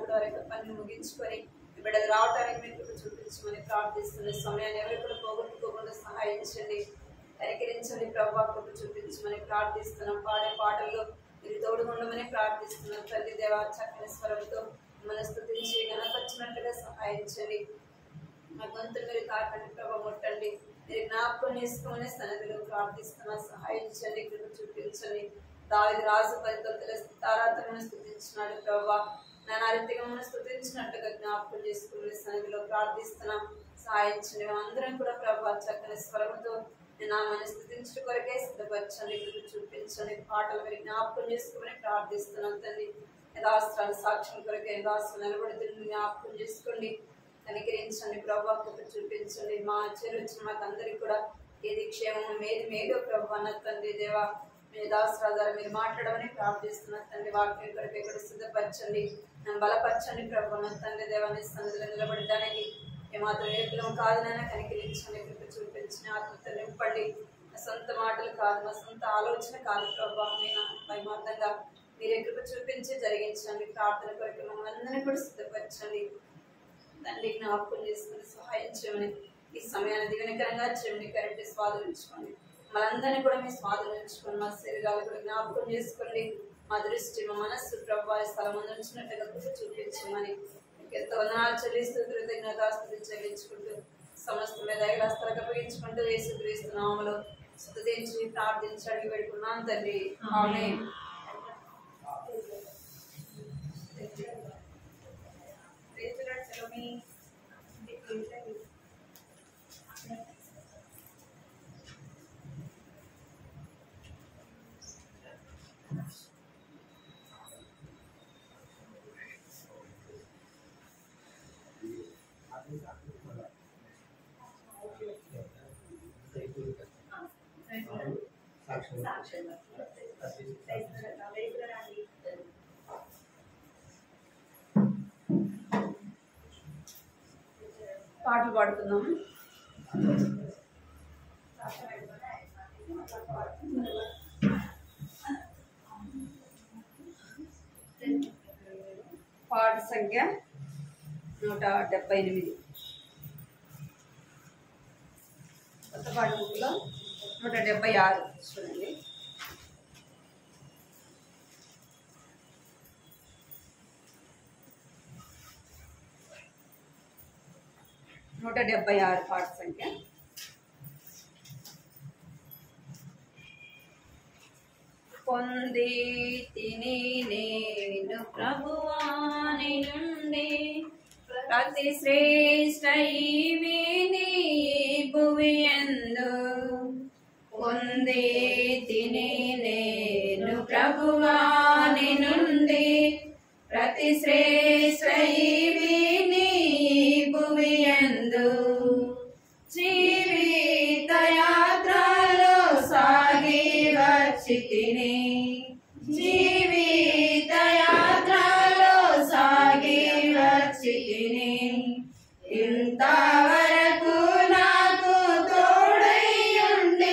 వారి యొక్క పని ముగించుకొని ఈ బిడ్డలు రావటానికి మీరు కృప చూపించమని ప్రార్థిస్తున్న సమయాన్ని ఎవరు కూడా పోగొట్టుకోకుండా సహాయించండి కనికరించండి ప్రభావ కృప చూపించమని ప్రార్థిస్తున్నాం పాడే పాటల్లో మీరు తోడుగుండమని ప్రార్థిస్తున్నాం తల్లి దేవ చక్కని స్వరంతో మిమ్మల్ని స్థుతించి గణపరిచినట్లుగా సహాయించండి నా గొంతు మీరు తాకండి ప్రభావ ముట్టండి మీరు జ్ఞాపకం చేసుకోమని సన్నిధిలో ప్రార్థిస్తున్నా సహాయించండి కృప చూపించండి దావిది రాజు ఫలితంలో తారాతమైన స్థుతించినాడు ప్రభావ నేను అరితిగా స్థుతించినట్టుగా జ్ఞాపకం చేసుకుని సన్నిధిలో ప్రార్థిస్తున్నా సహాయించండి అందరం కూడా ప్రభావ చక్కని స్వరంతో నేను ఆమెను స్థుతించడం కొరకే సిద్ధపరచండి కృప చూపించండి పాటలు మీరు జ్ఞాపకం చేసుకోమని ప్రార్థిస్తున్నాను తండ్రి యథాస్త్రాలు సాక్ష్యం కొరకే యథాస్త్రం నిలబడుతుంది జ్ఞాపకం చేసుకోండి కనికరించండి ప్రభావ కృప చూపించండి మా చెరుచిన మాకు అందరికి కూడా ఏది క్షేమం మేది మేలో ప్రభు అన్న తండ్రి దేవా మీ దాసరాధార మీరు మాట్లాడమని ప్రార్థిస్తున్న తండ్రి వాక్యం కొరకు ఇక్కడ సిద్ధపరచండి నన్ను బలపరచండి ప్రభు అన్న తండ్రి దేవాన్ని సన్నిధిలో నిలబడడానికి ఏమాత్రం నేర్పులం కాదనైనా కనికరించండి కృప చూపించిన ఆత్మతో నింపండి నా సొంత మాటలు కాదు నా సొంత ఆలోచన కాదు ప్రభావ నేను భయమార్థంగా మీరే కృప చూపించి జరిగించండి ప్రార్థన కొరకు మమ్మల్ని అందరినీ కూడా సిద్ధపరచండి తండ్రి జ్ఞాపకం చేసుకుని సహాయం చేయమని ఈ సమయాన్ని దీవెనకరంగా చేయమని కరెక్ట్ స్వాధీనించుకోండి మనందరినీ కూడా మీ స్వాధీనించుకోండి మా శరీరాలు కూడా జ్ఞాపకం చేసుకోండి మా దృష్టి మా మనస్సు ప్రభావ స్థలం ఉంచినట్టుగా కూడా చూపించమని మీకు ఎంతో వందనాలు చెల్లిస్తూ కృతజ్ఞతాస్తులు చెల్లించుకుంటూ సమస్త మీద ఐలాస్తలకు అప్పగించుకుంటూ వేసి క్రీస్తున్నాములో స్తుతించి ప్రార్థించండి పెట్టుకున్నాను తండ్రి ఆమేన్. పాటలు పాడుకుందాం పాట సంఖ్య నూట డెబ్బై ఎనిమిది కొత్త పాట బుక్లో నూట డెబ్బై ఆరు చూడండి నూట డెబ్బై ఆరు పాట సంఖ్య పొంది తిని నేను ప్రభువాని నుండి ప్రతి శ్రేష్ట ఈవిని భువి ఎందు పొంది తిని నేను ప్రభువాని నుండి ప్రతి శ్రేష్ట ఈవిని భువి ఎందు జీవిత యాత్రలో సాగి వచ్చి తిని జీవిత యాత్రలో సాగి వచ్చి తిని ఇంతవరకు నాకు తోడయ్యుండి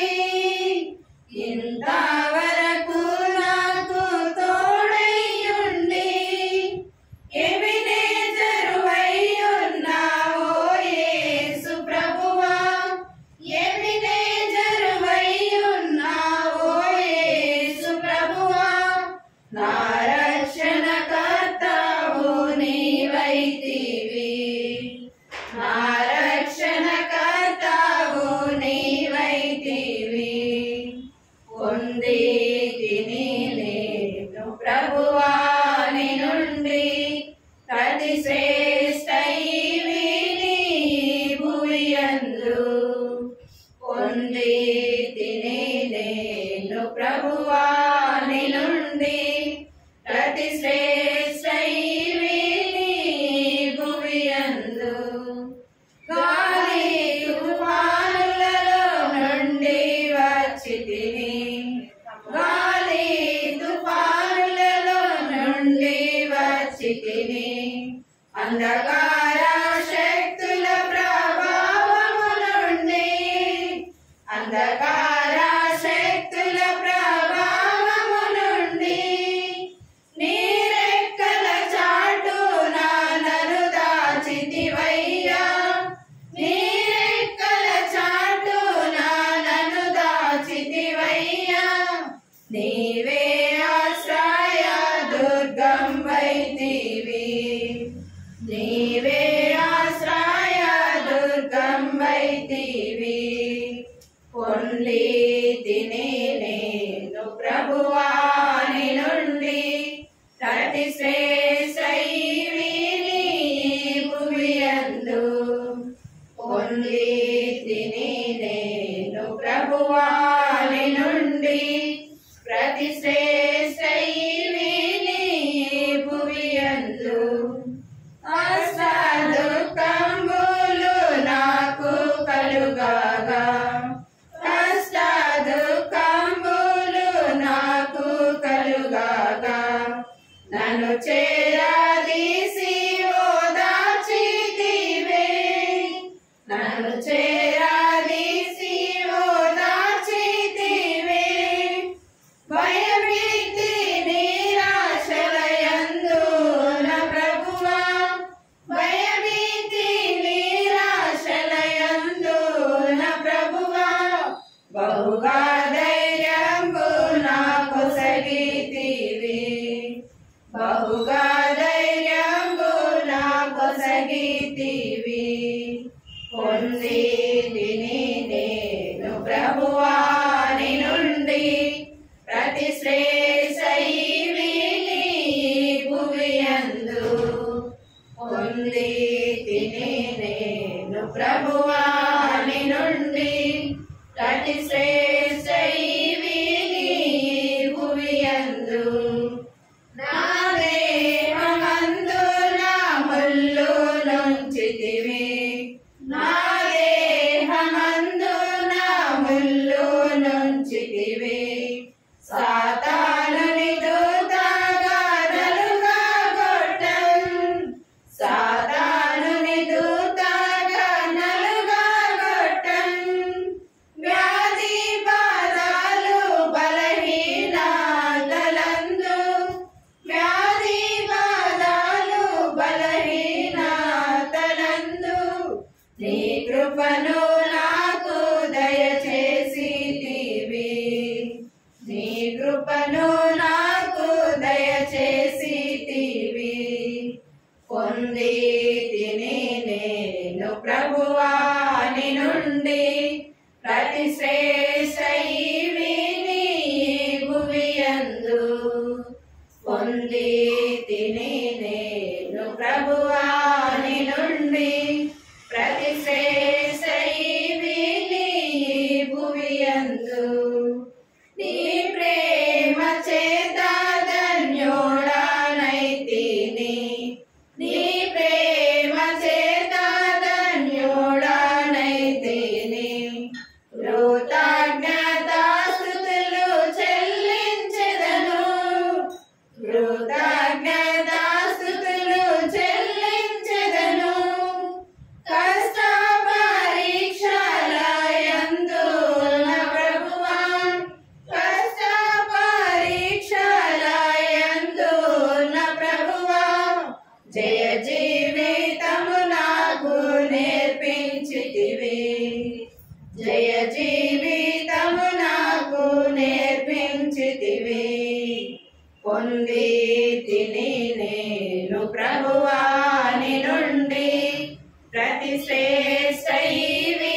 ఇంతవరకు నాకు తోడయ్యుండి ఎవినే జరువయ్యున్నావో యేసు ప్రభువా ఎవినే జరువయ్యున్నావో యేసు ప్రభువా నా రక్షణ కర్తవు నీవైతివి నా రక్షణ కర్తవు నీవైతివి పొంది తిని నేను ప్రభువాని నుండి ప్రతి శ్రేష్ట ఈవిని భువియందు పొంది తిని నేను ప్రభువాని నుండి ప్రతి శ్రేష్ట ఈవిని భువియందు గాలి తుఫానులలో నుండి వచ్చి తిని గాలి తుఫానులలో నుండి వచ్చి తిని అంధకార శక్తుల ప్రభావము నుండి అంధకార శక్తుల ప్రభావము నుండి నీరెక్కల చాటున కష్ట దుఃఖములు నాకు కలుగాగా కష్ట దుఃఖములు నాకు కలుగాగా నన్ను చేరదీసి ఓదార్చితివే నన్ను చేరదీసి ఓదార్చితివే భయభీతి నిరాశలయందు నా ప్రభువా భయభీతి నిరాశలయందు నా ప్రభువా బహుగా ధైర్యంబు నాకు సగితివి బహుగా ధైర్యంబు నాకు సగితివి పొంది తిని నేను ప్రభువాని నుండి ప్రతి శ్రేషైవి భువియందు పొంది తిని నేను ప్రభువాని నుండి ప్రతి శ్రేషైవి భువియందు నా దేహమందు నా ముల్లు నుంచితివి నా దేహమందు నా ముల్లు నుంచితివి సాతానుని దూతగా నలుగా గొట్టం సాతానుని దూతగా నలుగా గొట్టం వ్యాధి బాధాలు బలహీనతలందు వ్యాధి బాధాలు బలహీనతలందు నీ కృపను నాకు దయచేసి నీ కృపను నాకు దయచేసి పొంది తిని నేను ప్రభువాని నుండి ప్రతి శ్రేషైవి భువియందు పొంది తిని నేను ప్రభువాని నుండి ప్రతి శ్రేషైవి భువియందు నీ ప్రేమ చేత ధన్యోడానైతిని నీ ప్రేమ చేత ధన్యోడానైతిని కృతజ్ఞతాస్తుతులు చెల్లించెదను కృతజ్ఞతాస్తుతులు చెల్లించెదను కష్ట పరీక్షలయందు నా ప్రభువా కష్ట పరీక్షలయందు నా ప్రభువా జయ జీవితము నాకు నేర్పించితివి జయ జీవితము నాకు నేర్పించితివి పొంది తిని నేను ప్రభువాని నుండి ప్రతి శ్రేష్టైవి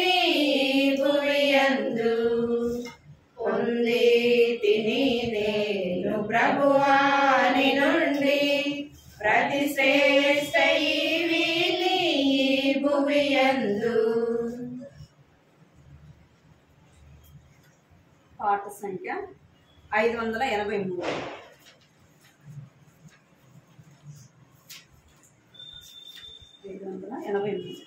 భువియందు పొంది తిని నేను ప్రభువాని నుండి ప్రతి శ్రేష్టైవి భువియందు పాట సంఖ్య ఐదు వందల ఎనభై మూడు ఐదు వందల ఎనభై మూడు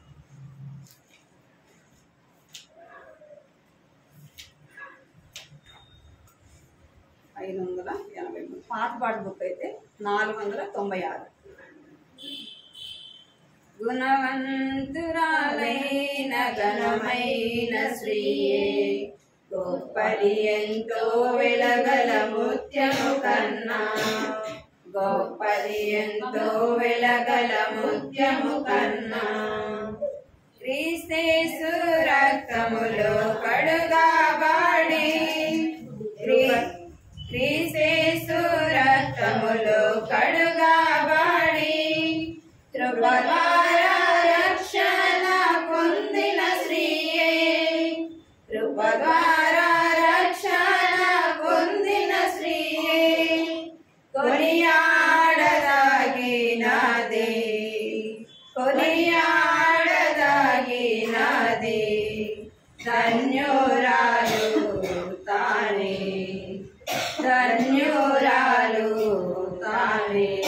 ఐదు వందల ఎనభై మూడు పాత పాట బుక్ అయితే నాలుగు వందల తొంభై ఆరు గుణవంతురాలైన ఘనమైన శ్రీయే గొప్పది ఎంతో వెలగల ముత్యము కన్నా గొప్పది ఎంతో వెలగల ముత్యము కన్నా క్రీస్తేసు రక్తములో కడుగాబాడి క్రీ- క్రీస్తేసు రక్తములో కడుగాబాడి కృప ద్వారా రక్షణ పొందిన శ్రీయే కృప ద్వారా రక్షణ పొందిన శ్రీయే కొనియాడదాగినదే కొనియాడదాగినదే ధన్యురాలు తానే ధన్యురాలు తానే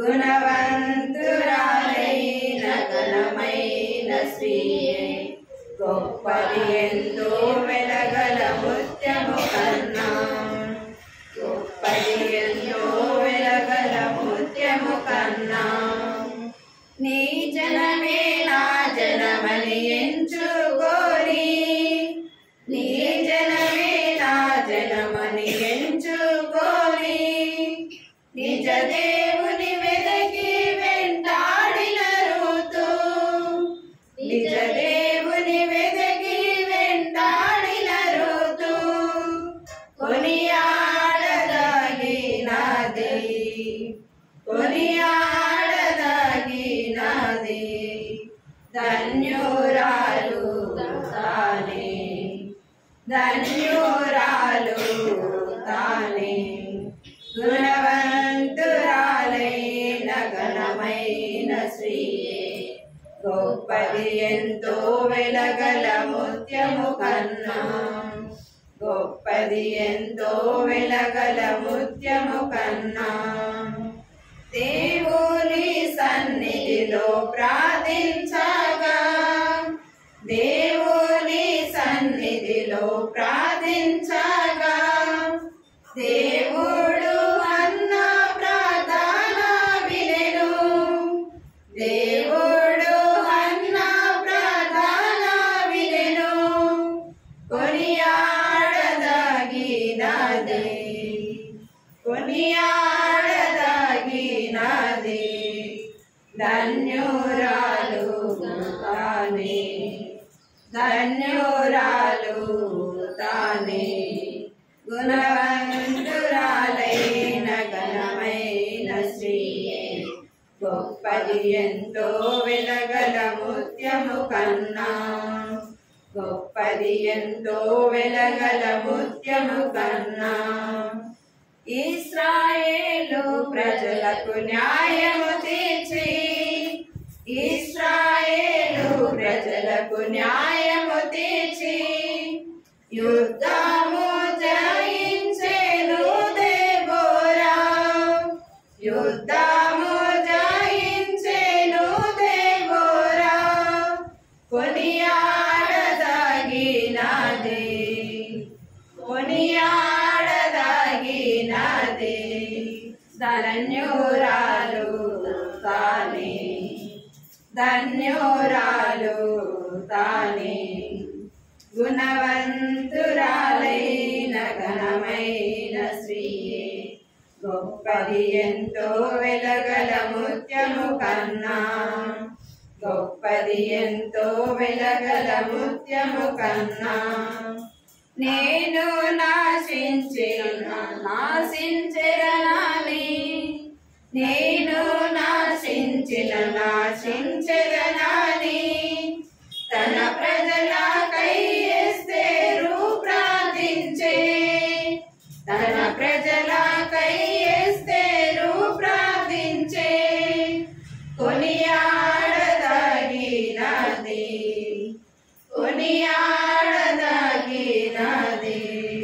గుణవంతురాలైన ఘనమైన స్త్రీయే గొప్పది ఎంతో వెలగల ముత్యము కన్నా గొప్పది ఎంతో వెలగల ముత్యము కన్నా నీ జనమే నా జనమని ఎంచుకోరి నీ జనమే నా జనమని ఎంచుకోరి నిజ దేవుని వెదకి వెంటాడిన ఋతు నిజ దేవుని వెదకి వెంటాడిన ఋతు కొనియాడదగినది కొనియాడదగినది ధన్యురాలు తానే ధన్యురాలు తానే గుణవంతురాలైన ఘనమైన శ్రీయే గొప్పది ఎంతో వెలగల ముత్యము కన్నా గొప్పది ఎంతో వెలగల ముత్యము కన్నా దేవుని సన్నిధిలో ప్రార్థించగా దేవుని సన్నిధిలో ప్రార్థించగా దేవుడు అన్న ప్రార్థన వినెను దేవుడు అన్న ప్రార్థన వినెను కొనియాడదగినది కొనియాడదగినది ధన్యురాలు తానే ధన్యురాలు తానే గుణవంతురాలైన ఘనమైన శ్రీయే గొప్పది ఎంతో వెలగల ముత్యము కన్నా గొప్పది ఎంతో వెలగల ముత్యము కన్నా ఇస్రాయేలు ప్రజలకు న్యాయము తీర్చి ఇస్రాయేలు ప్రజలకు న్యాయము తీర్చి యుద్ధము జయించెను దేవోరా యుద్ధము జయించెను దేవోరా కొనియాడదగినది కొనియాడదగినది ధన్యురాలు తానే ధన్యురాలు తానే గుణవంతురాలైన ఘనమైన శ్రీయే గొప్పది ఎంతో వెలగల ముత్యము కన్నా గొప్పది ఎంతో వెలగల ముత్యము కన్నా నేను నాశించిన నాశించరనాని నేను నాశించిన నాశించరనాని తన ప్రజలకై ఎస్తేరు ప్రార్థించే తన ప్రజలకై ఎస్తేరు ప్రార్థించే కొనియాడదగినది కొనియాడదగినది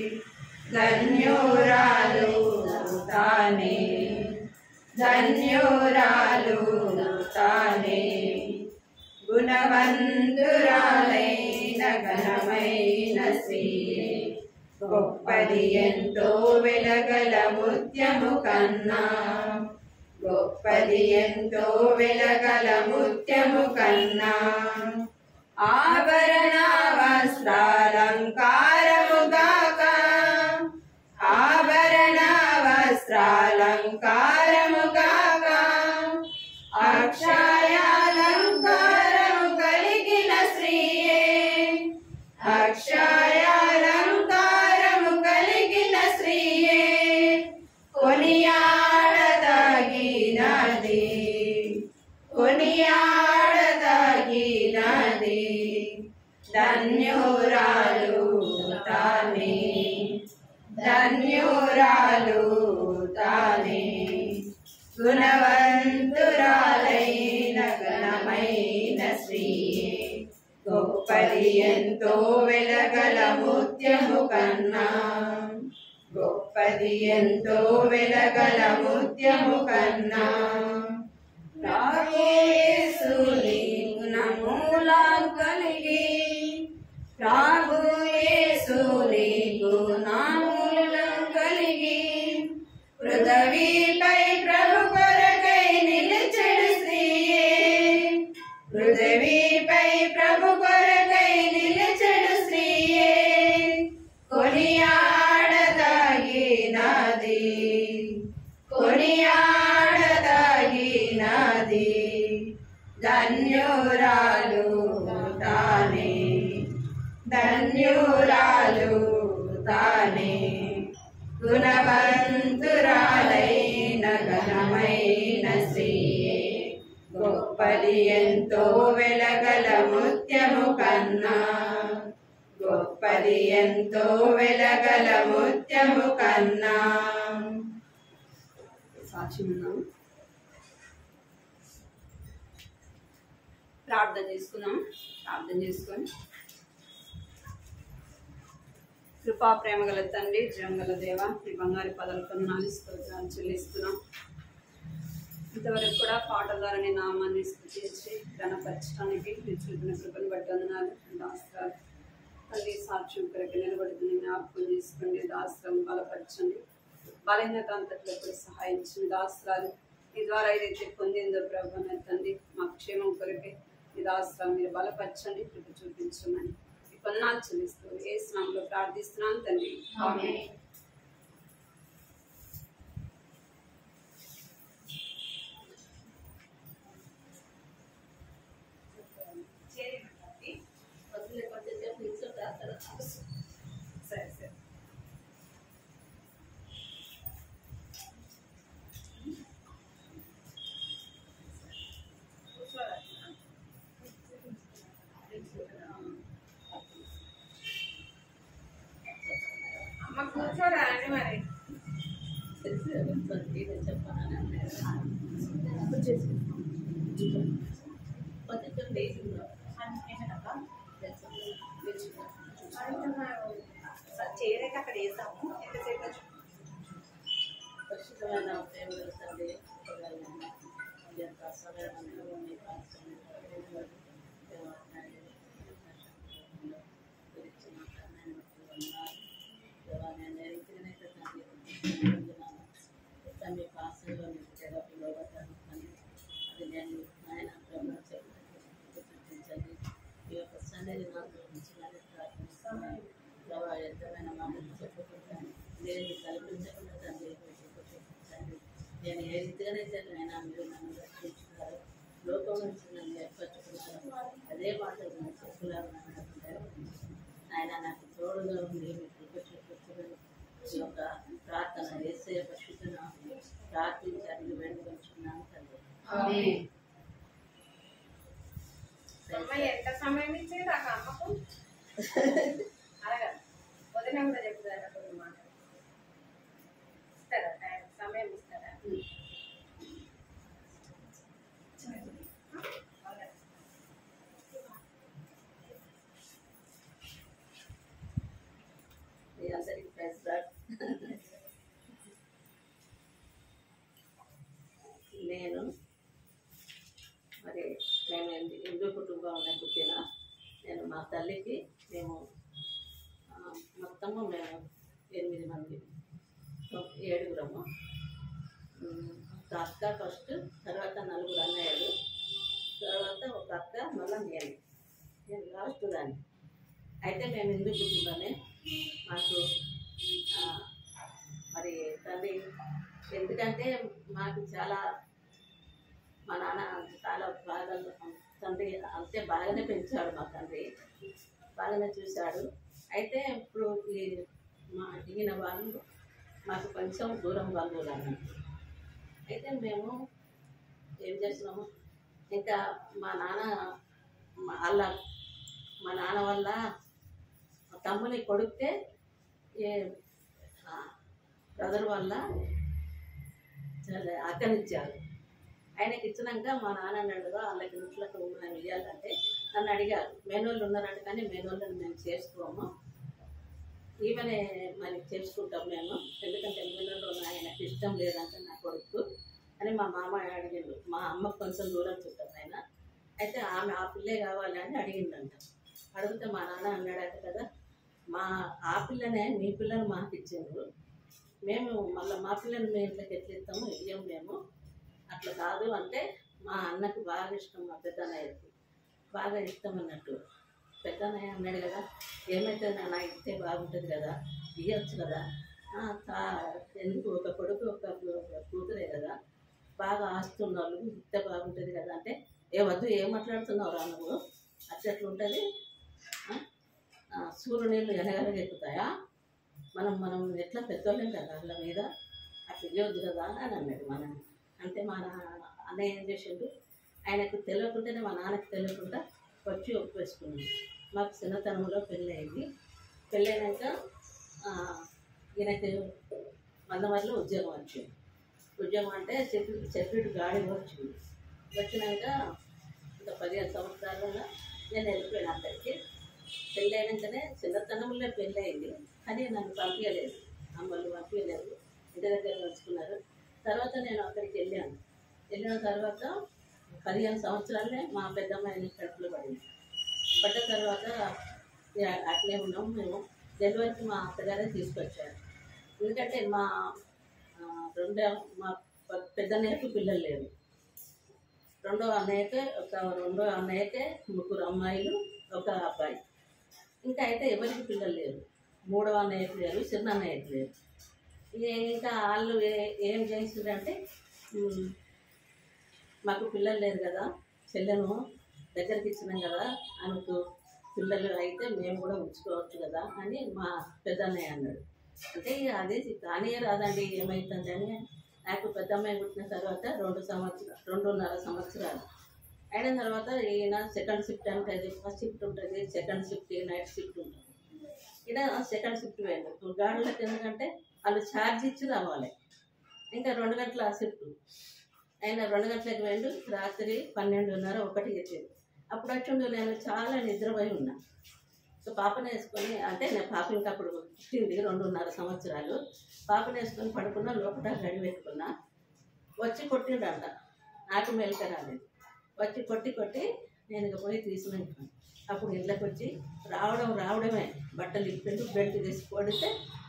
ధన్యురాలు తానే ధన్యురాలు తానే గుణవంతురాలైన ఘనమైన శ్రీయే గొప్పది ఎంతో వెలగల ముత్యము కన్నా గొప్పది ఎంతో వెలగల ముత్యము కన్నా ఆభరణ వస్త్రాలంకారముగాక ఆభరణ వస్త్రాలంకారముగాక అక్షయాలంకారము కలిగిన శ్రీయే అక్షయాలంకారము కలిగిన శ్రీయే కొనియాడదగినది కొనియాడదగినది ధన్యురాలు తానే ధన్యురాలు తానే గుణవంతురాలైన ఘనమైన శ్రీయే గొప్పది ఎంతో వెలగల ముత్యము కన్నా గొప్పది ఎంతో వెలగల ముత్యము కన్నా ఉన్నది ధన్యురాలు తానే ధన్యురాలు తానే గుణవంతురాలైన ఘనమైన శ్రీయే గొప్పది ఎంతో వెలగల ముత్యము కన్నా గొప్పది ఎంతో వెలగల ముత్యము కన్నా సాక్షి ఉన్నాం ప్రార్థన చేసుకుందాం ప్రార్థన చేసుకొని కృపా ప్రేమ గల తండ్రి జంగల దేవ ఈ బంగారు పదలు కొన్నాళ్ళు స్తోత్రాలు చెల్లిస్తున్నాం ఇంతవరకు కూడా పాట ద్వారా నీ నామాన్ని స్థుతించి ఘనపరచడానికి మీరు చూపిన కృపను బట్టి వందనాలు దాస్త్రాలు తల్లి సాక్ష్యం కొరకు నిలబడుతుంది జ్ఞాపకం చేసుకోండి దాస్త్రం బలపరచండి బలహీనత అంతట్లో కూడా సహాయించండి దాస్త్రాలు ఈ ద్వారా ఏదైతే పొందిందో ప్రభు నా తండ్రి మా క్షేమం కొరకే ఈ దాస్త్రాలు మీరు బలపరచండి కృప చూపించమని ఈ కొన్నాళ్ళు చెల్లిస్తూ ఏ స్నామంలో ప్రార్థిస్తున్నాను తండ్రి ఆమేన్. సరే సరే అమ్మ కూర్చోరా అండి మరి చేయలేక అక్కడ వేసాము ఎంతసేపు వచ్చి నేను ఏ రీతిగానే అయినా మీరు నన్ను రక్షించున్నారు లోకం నుంచి నన్ను ఏర్పరచుకున్నారు అదే మాట నేను చెప్పులాగా ఆయన నాకు తోడుగా ఉండి మీ కృప చూపించడం ఈ యొక్క ప్రార్థన వేసే పశుతున్న ప్రార్థించి అడిగి వేడుకొంచున్నాను తండ్రి ఆమేన్. అమ్మ ఎంత సమయం ఇచ్చేది నాకు అమ్మకు అలాగా వదిన కూడా చెప్తారా కొన్ని మాటలు ఇస్తారా టైం సమయం ఇస్తారా అలాగే. మీ అందరికీ ప్రైజ్ లార్డ్. నేను మరి మేము హిందూ హిందూ కుటుంబంలో పుట్టిన నేను మా తల్లికి మేము ఆ, మొత్తము మేము ఎనిమిది మంది ఒక ఏడుగురము ఉమ్, ఒక అక్క ఫస్ట్ తర్వాత నలుగురు అన్నయ్యలు తర్వాత ఒక అక్క మళ్ళీ నేను నేను లాస్ట్ దాన్ని అయితే మేము హిందూ కుటుంబమే మాకు ఆ, మరి తండ్రి ఎందుకంటే మాకు చాలా మా నాన్న చాలా బాగా తండ్రి అంతే బాగానే పెంచాడు మా తండ్రి బాగానే చూశాడు అయితే ఇప్పుడు ఈ మా దిగిన వాళ్ళు మాకు కొంచెం దూరం బంధువులు అన్నట్టు అయితే మేము ఏం చేస్తున్నాము ఇంకా మా నాన్న మా వాళ్ళ మా నాన్న వల్ల మా తమ్ముని కొడుకే ఏ బ్రదర్ వల్ల చాలా అక్కనిచ్చారు ఆయనకి ఇచ్చినాక మా నాన్న అన్నాడుగా వాళ్ళకి ఇంట్లోకి మనం ఇవ్వాలంటే నన్ను అడిగారు మేనోళ్ళు ఉన్నారంట కానీ మేనోళ్ళని మేము చేసుకోము ఈమెనే మరి చేసుకుంటాం మేము ఎందుకంటే మేనోళ్ళు ఉన్న ఆయనకి ఇష్టం లేదంటే నా కొడుకు అని మా మామ అడిగిండు మా అమ్మకు కొంచెం దూరం చుట్టాం ఆయన అయితే ఆమె ఆ పిల్లే కావాలని అడిగిందంట అడిగితే మా నాన్న అన్నాడట కదా మా ఆ పిల్లనే మీ పిల్లని మాకు ఇచ్చిండ్రు మేము మళ్ళీ మా పిల్లని మీ ఇంట్లోకి ఎట్లా ఇస్తాము ఇయ్యం మేము అట్లా కాదు అంటే మా అన్నకు బాగా ఇష్టం మా పెద్దన్నయ్యకి బాగా ఇష్టం అన్నట్టు పెద్దన్నయ్య అన్నాడు కదా ఏమైతే నాన్న ఇస్తే బాగుంటుంది కదా ఇవ్వచ్చు కదా "ఆ, తా- ఎందుకు ఒక కొడుకు ఒక ఒక కూతురే కదా బాగా ఆస్తున్న వాళ్ళు ఇంత బాగుంటుంది కదా అంటే ఏ వద్దు ఏం మాట్లాడుతున్నావు రా నువ్వు అట్లా ఎట్లా ఉంటుంది సూర్యు నీళ్ళు ఎనగలగా ఎక్కుతాయా మనం మనం ఎట్లా పెద్దోళ్ళం కదా వాళ్ళ మీద అట్లా ఇవ్వద్దు కదా అని అన్నాడు మన అంటే మా నాన్న అన్నయ్య ఏం చేసిండు ఆయనకు తెలియకుండానే మా నాన్నకి తెలియకుండా వచ్చి ఒప్పేసుకున్నాడు మాకు చిన్నతనంలో పెళ్ళి అయింది పెళ్ళైనాక ఆ, ఈయనకి మందమరిలో ఉద్యోగం వచ్చింది ఉద్యోగం అంటే చెప్పి చెప్పిడు గాడి వచ్చింది వచ్చినాక ఇంకా పదిహేను సంవత్సరాలలో నేను వెళ్ళిపోయాను అక్కడికి పెళ్ళి అయినాకనే చిన్నతనంలో పెళ్ళి అయింది కానీ నన్ను పంపించలేదు అమ్మలు పంపించలేదు ఇంటి దగ్గర ఉంచుకున్నారు తర్వాత నేను అక్కడికి వెళ్ళాను వెళ్ళిన తర్వాత పదిహేను సంవత్సరాలే మా పెద్దమ్మాయిని కడుపులో పడింది పడ్డ తర్వాత ఇక అట్లే ఉన్నాం మేము డెలివరీకి మా అత్తగారే తీసుకొచ్చారు ఎందుకంటే మా ఆ, రెండో మా పె- పెద్ద అన్నయ్యకి పిల్లలు లేరు రెండో అన్నయ్యకే ఒక రెండో అన్నయ్యకే ముగ్గురు అమ్మాయిలు ఒక అబ్బాయి ఇంకా అయితే ఎవరికి పిల్లలు లేరు మూడో అన్నయ్యకి లేరు చిన్న అన్నయ్యకి లేరు ఇక ఇంకా వాళ్ళు ఏ- ఏం చేసిందంటే ఉమ్, మాకు పిల్లలు లేరు కదా చెల్లెను దగ్గరికి ఇచ్చినాం కదా ఆమెకు పిల్లలు అయితే మేము కూడా ఉంచుకోవచ్చు కదా అని మా పెద్దన్నయ్య అన్నాడు అంటే ఇక అదే కానీ రాదండి ఏమవుతుంది అని నాకు పెద్ద అమ్మాయి పుట్టిన తర్వాత రెండు సంవత్సరాలు రెండున్నర సంవత్సరాలు అయిన తర్వాత ఈయన సెకండ్ షిఫ్ట్ ఉంటుంది ఫస్ట్ షిఫ్ట్ ఉంటుంది సెకండ్ షిఫ్ట్ నైట్ షిఫ్ట్ ఉంటుంది ఈయన సెకండ్ షిఫ్ట్ పోయింది గాడులకు ఎందుకంటే వాళ్ళు ఛార్జ్ ఇచ్చి రావాలి ఇంకా రెండు గంటల షిఫ్ట్ ఆయన రెండు గంటలకు వెళ్ళు రాత్రి పన్నెండున్నర ఒకటి వచ్చేది అప్పుడు వచ్చిండు నేను చాలా నిద్రపోయి ఉన్నా సో పాపను వేసుకొని అంటే నేను పాప ఇంకా అప్పుడు పుట్టింది రెండున్నర సంవత్సరాలు పాపను వేసుకొని పడుకున్నా లోపల గడి పెట్టుకున్నా వచ్చి కొట్టిండంట నాకు మెలక రాలేదు వచ్చి కొట్టి కొట్టి నేను ఇక పోయి తీసుకున్నాను అప్పుడు ఇళ్ళకి వచ్చి రావడం రావడమే బట్టలు ఇప్పిండు బెల్ట్ తీసి కొడితే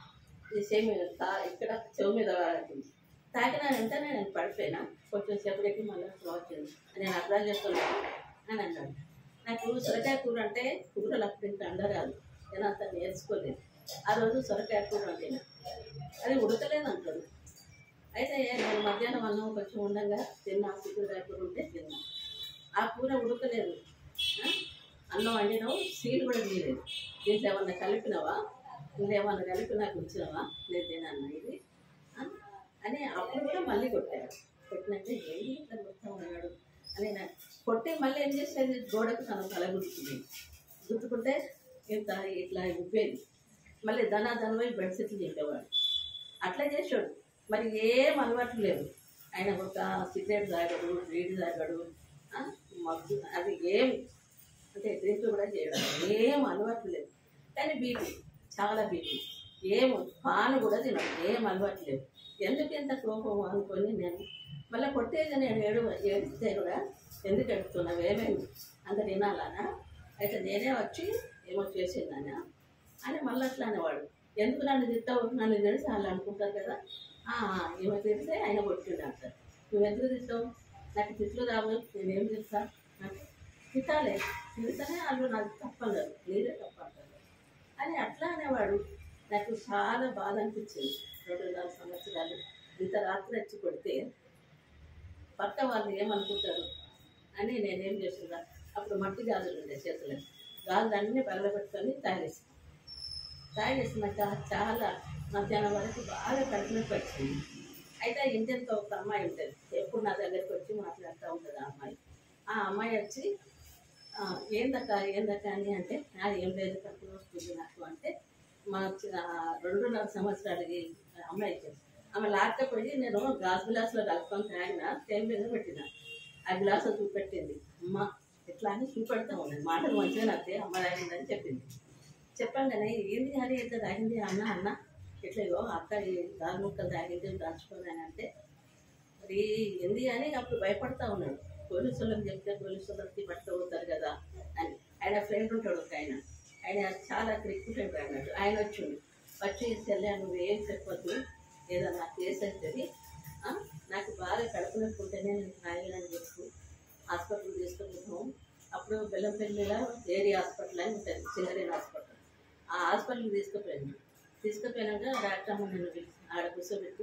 ఈ సేమ్ తా- ఇక్కడ చెవు మీద తాకింది. తాకిన వెంటనే నేను పడిపోయినా కొంచెం సేపటికి మళ్ళీ వచ్చింది నేను అర్థం చేసుకున్నాను అని అన్నాడు నాకు సొరకాయ కూర అంటే కూరలు అప్పుడు ఇంకా అండరాదు నేను అంత నేర్చుకోలేదు ఆ రోజు సొరకాయ కూర వండిన అది ఉడకలేదు అంటారు అయితే నేను మధ్యాహ్నం అన్నం కొంచెం ఉండగా తిన్నా చిక్కుడుకాయ కూర ఉంటే తిన్నా ఆ కూర ఉడకలేదు ఆ? అన్నం వండినావు సీలు కూడా తీయలేదు దీంట్లో ఏమన్నా కలిపినావా ఇందులో ఏమన్నా కలిపి నాకు ఉంచినావా నేను తిన్నాను ఇది ఆ? అని అప్పుడు కూడా మళ్ళీ కొట్టాడు కొట్టినాక ఏంటి ఇట్లా మొత్తం అన్నాడు అని నాకు కొట్టి మళ్ళీ ఏం చేసేది గోడకు తన తల గుర్తుంది గుర్తుకుంటే ఇంత ఇట్లా ఉప్పేది మళ్ళీ ధన ధనమై బెడ్షీట్లు చెప్పేవాడు అట్లా చేసాడు మరి ఏం అలవాటు లేదు ఆయన ఒక సిగరెట్ తాగడు వీడి తాగడు ఆ, మగ్గు అది ఏం అంటే డ్రింక్ కూడా చేయడం ఏం అలవాటు లేదు కానీ బీపీ చాలా బీపీ ఏం పాలు కూడా తినడు ఏం అలవాటు లేదు ఎందుకు ఇంత కోపం అనుకొని నేను మళ్ళీ కొట్టేది నేను ఏడు ఏడిస్తే కూడా ఎందుకు ఎడుతున్నావు ఏమైంది అంత తినాలనా అయితే నేనే వచ్చి ఏమో చేసిందానా అని మళ్ళీ అట్లా అనేవాడు ఎందుకు నన్ను తిట్టావు నన్ను తెలిసి వాళ్ళు అనుకుంటారు కదా "ఆ, ఈమె తిడితే ఆయన కొట్టిండు అంటారు నువ్వు ఎందుకు తిట్టావు నాకు తిట్లు రావు నేనేం తిట్టా అంటే తిట్టాలి తిడితేనే వాళ్ళు నాకు తప్పలేదు నీదే తప్పంటారు అని అట్లా అనేవాడు నాకు చాలా బాధ అనిపించింది రెండున్నర సంవత్సరాలు ఇంత రాత్రి వచ్చి కొడితే పక్క వాళ్ళు ఏమనుకుంటారు అని నేనేం చేస్తున్నా అప్పుడు మట్టి గాజులు ఉండే చేతులు గాజులు అన్నీ పగలబెట్టుకొని తాగేసాను తాగేసినాక చాలా మధ్యాహ్నం వరకు బాగా కడుపు నొప్పి వచ్చింది అయితే ఇంటితో ఒక అమ్మాయి ఉంటుంది ఎప్పుడు నా దగ్గరికి వచ్చి మాట్లాడుతూ ఉంటుంది ఆ అమ్మాయి ఆ అమ్మాయి వచ్చి "ఆ, ఏందక్క ఏందక్క అని అంటే "ఆ, ఏం లేదు తక్కువ వస్తుంది నాకు అంటే మా చి- ఆ, రెండున్నర సంవత్సరాలకి అమ్మాయికి ఆమె లాక్కపోయి నేను గ్లాస్ గ్లాస్లో కలుపుకొని తాగిన టైం మీద పెట్టిన ఆ గ్లాస్ చూపెట్టింది అమ్మ ఎట్లా అని చూపెడతా ఉన్నది మాటలు మంచిగా నచ్చే అమ్మ తాగిందని చెప్పింది చెప్పంగానే ఏంది కానీ ఎట్లా తాగింది అన్న అన్న ఇట్లా ఇగో అక్క ఈ గాలి ముక్కలు తాగింది దాచుకోదని అంటే మరి ఏంది అని అప్పుడు భయపడతా ఉన్నాడు పోలీసులకు చెప్తే పోలీసులకి పట్టుకుపోతారు కదా అని ఆయన ఫ్రెండ్ ఉంటాడు ఒక ఆయన ఆయన చాలా క్రికెట్ అన్నట్టు ఆయన వచ్చిండు వచ్చి చెల్లె నువ్వు ఏం చెప్పొద్దు ఏదన్నా కేసు అవుతుంది ఆ, నాకు బాగా కడుపు నొప్పి ఉంటేనే నేను రాయాలని చెప్పు హాస్పిటల్ తీసుకెళ్తాము అప్పుడు బెల్లంపల్లిలో ఏరియా హాస్పిటల్ అని ఉంటుంది సింగరేణి హాస్పిటల్ ఆ హాస్పిటల్కి తీసుకుపోయాను తీసుకుపోయినాక డాక్టర్ అమ్మ నన్ను పిలిచి ఆడ కూర్చోబెట్టి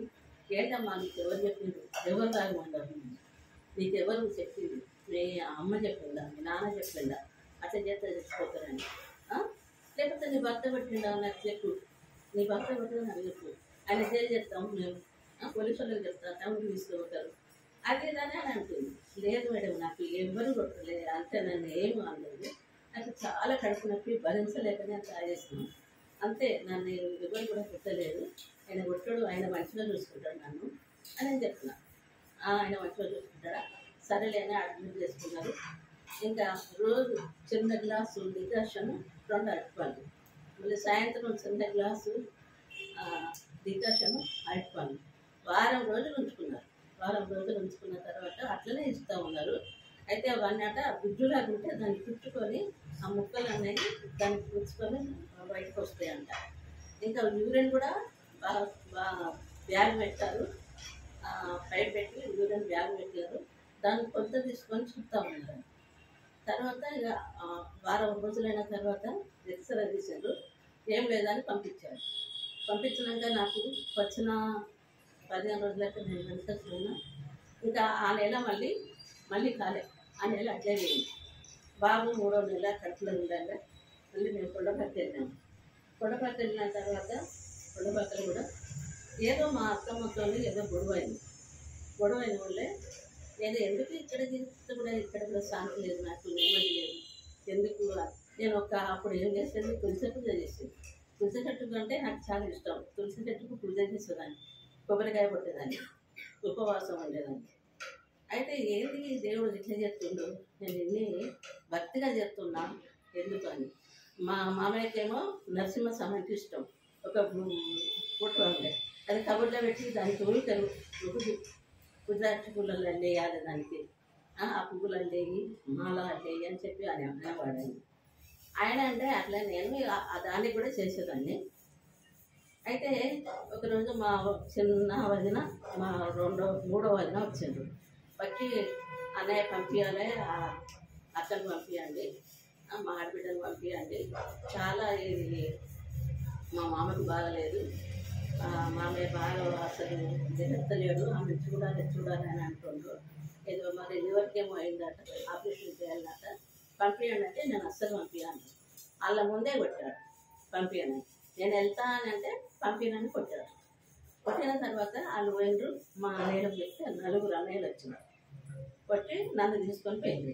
ఏంటమ్మా నీకు ఎవరు చెప్పింది ఎవరు తాగమన్నారు నీకు ఎవరు చెప్పింది మీ అమ్మ చెప్పిందా మీ నాన్న చెప్పిందా అట్లా చేస్తే చచ్చిపోతారని ఆ? లేకపోతే నీ భర్త పెట్టిండా నాకు చెప్పు నీ భర్త పెట్టిందా నాకు చెప్పు ఆయన ఏం చెప్తాం మేము ఆ, పోలీసు వాళ్ళకి చెప్తా తమ్ముడు తీసుకుపోతారు అది ఇదని అని అంటుంది లేదు మేడం నాకు ఎవరు కొట్టలేదు అంతే నన్ను ఏమి అనలేదు నాకు చాలా కడుపు నొప్పి భరించలేక నేను తాగేస్తున్నాను అంతే నన్ను ఎవరు కూడా కొట్టలేదు ఆయన కొట్టడు ఆయన మంచిగా చూసుకుంటాడు నన్ను అని నేను చెప్తున్నా "ఆ, ఆయన మంచిగా చూసుకుంటాడా సరేలే అని అడ్మిట్ చేసుకున్నారు ఇంకా రోజు చిన్న గ్లాసు డికాషన్ రెండు అరటిపళ్ళు మళ్ళీ సాయంత్రం చిన్న గ్లాసు ఆ, డికాషన్ అరటిపళ్ళు వారం రోజులు ఉంచుకున్నారు వారం రోజులు ఉంచుకున్న తర్వాత అట్లనే ఇస్తూ ఉన్నారు అయితే అవన్నీ అట గుజ్జులాగా ఉంటే దాన్ని చుట్టుకొని ఆ ముక్కలు అనేవి దాన్ని పుచ్చుకొని బయటకు వస్తాయంట ఇంకా యూరిన్ కూడా బాగా బాగా బ్యాగ్ పెట్టారు ఆ, పైప్ పెట్టి యూరిన్ బ్యాగ్ పెట్టారు దాన్ని కొంత తీసుకొని చుట్టా ఉన్నారు తర్వాత ఇక ఆ, వారం రోజులైన తర్వాత ఎక్స్రే తీశారు ఏం లేదని పంపించారు పంపించినాక నాకు వచ్చిన పదిహేను రోజులైతే నేను వెంటనే పోయినా ఇంకా ఆ నెల మళ్ళీ మళ్ళీ కాలే ఆ నెల అట్లే పోయింది బాబు మూడో నెల కట్టులో ఉండాలి మళ్ళీ మేము కొండపత్తి వెళ్ళాము కొండపత్తి వెళ్ళిన తర్వాత కొండపత్రిలో కూడా ఏదో మా అత్తమ్మతో ఏదో గొడవ అయింది గొడవ అయిన వాళ్ళే నేను ఎందుకు ఇక్కడ తిరిగితే కూడా ఇక్కడ కూడా శాంతి లేదు నాకు నెమ్మది లేదు ఎందుకు నేను ఒక అప్పుడు ఏం చేసేది తులసి పూజ చేసేది తులసి చెట్టుకు అంటే నాకు చాలా ఇష్టం తులసి చెట్టుకు పూజ చేసేదాన్ని కొబ్బరికాయ కొట్టేదాన్ని ఉపవాసం ఉండేదాన్ని అయితే ఏంటి దేవుడు ఇట్లా చేస్తుండు నేను ఎన్ని భక్తిగా చేస్తున్నా ఎందుకు అని మా మామయ్యకేమో నరసింహ స్వామికి ఇష్టం ఒక ఫోటో ఉండే అది కబుర్లో పెట్టి దానికి ఊరికలు ఒకటి గుజరాతీ పుల్లలు అల్లేయాలి దానికి ఆ ఆ పువ్వులు అల్లేయి మాల అల్లేయి అని చెప్పి ఆయన అనేవాడని ఆయన అంటే అట్లా నేను ఆ- ఆ దాన్ని కూడా చేసేదాన్ని అయితే ఒకరోజు మా చిన్న వదిన మా రెండో మూడో వదిన వచ్చిండ్రు వచ్చి అన్నయ్య పంపించాలి అక్కని పంపించండి ఆ, మా ఆడబిడ్డను పంపించండి చాలా ఇది మా మామకు బాగలేదు ఆ, మామయ్య బాగా అసలు ఎత్తలేడు ఆమె చూడాలి చూడాలి అని అంటుండ్రు ఏదో మరి ఎవరికేమో అయిందట ఆపరేషన్ చేయాలన్నట పంపించండి అంటే నేను అస్సలు పంపించాను వాళ్ళ ముందే కొట్టాడు పంపించండి నేను వెళ్తా అని అంటే పంపించనని కొట్టాడు కొట్టిన తర్వాత వాళ్ళు పోయినరు మా అన్నయ్యలకు చెప్తే నలుగురు అన్నయ్యలు వచ్చినారు కొట్టి నన్ను తీసుకొని పోయింది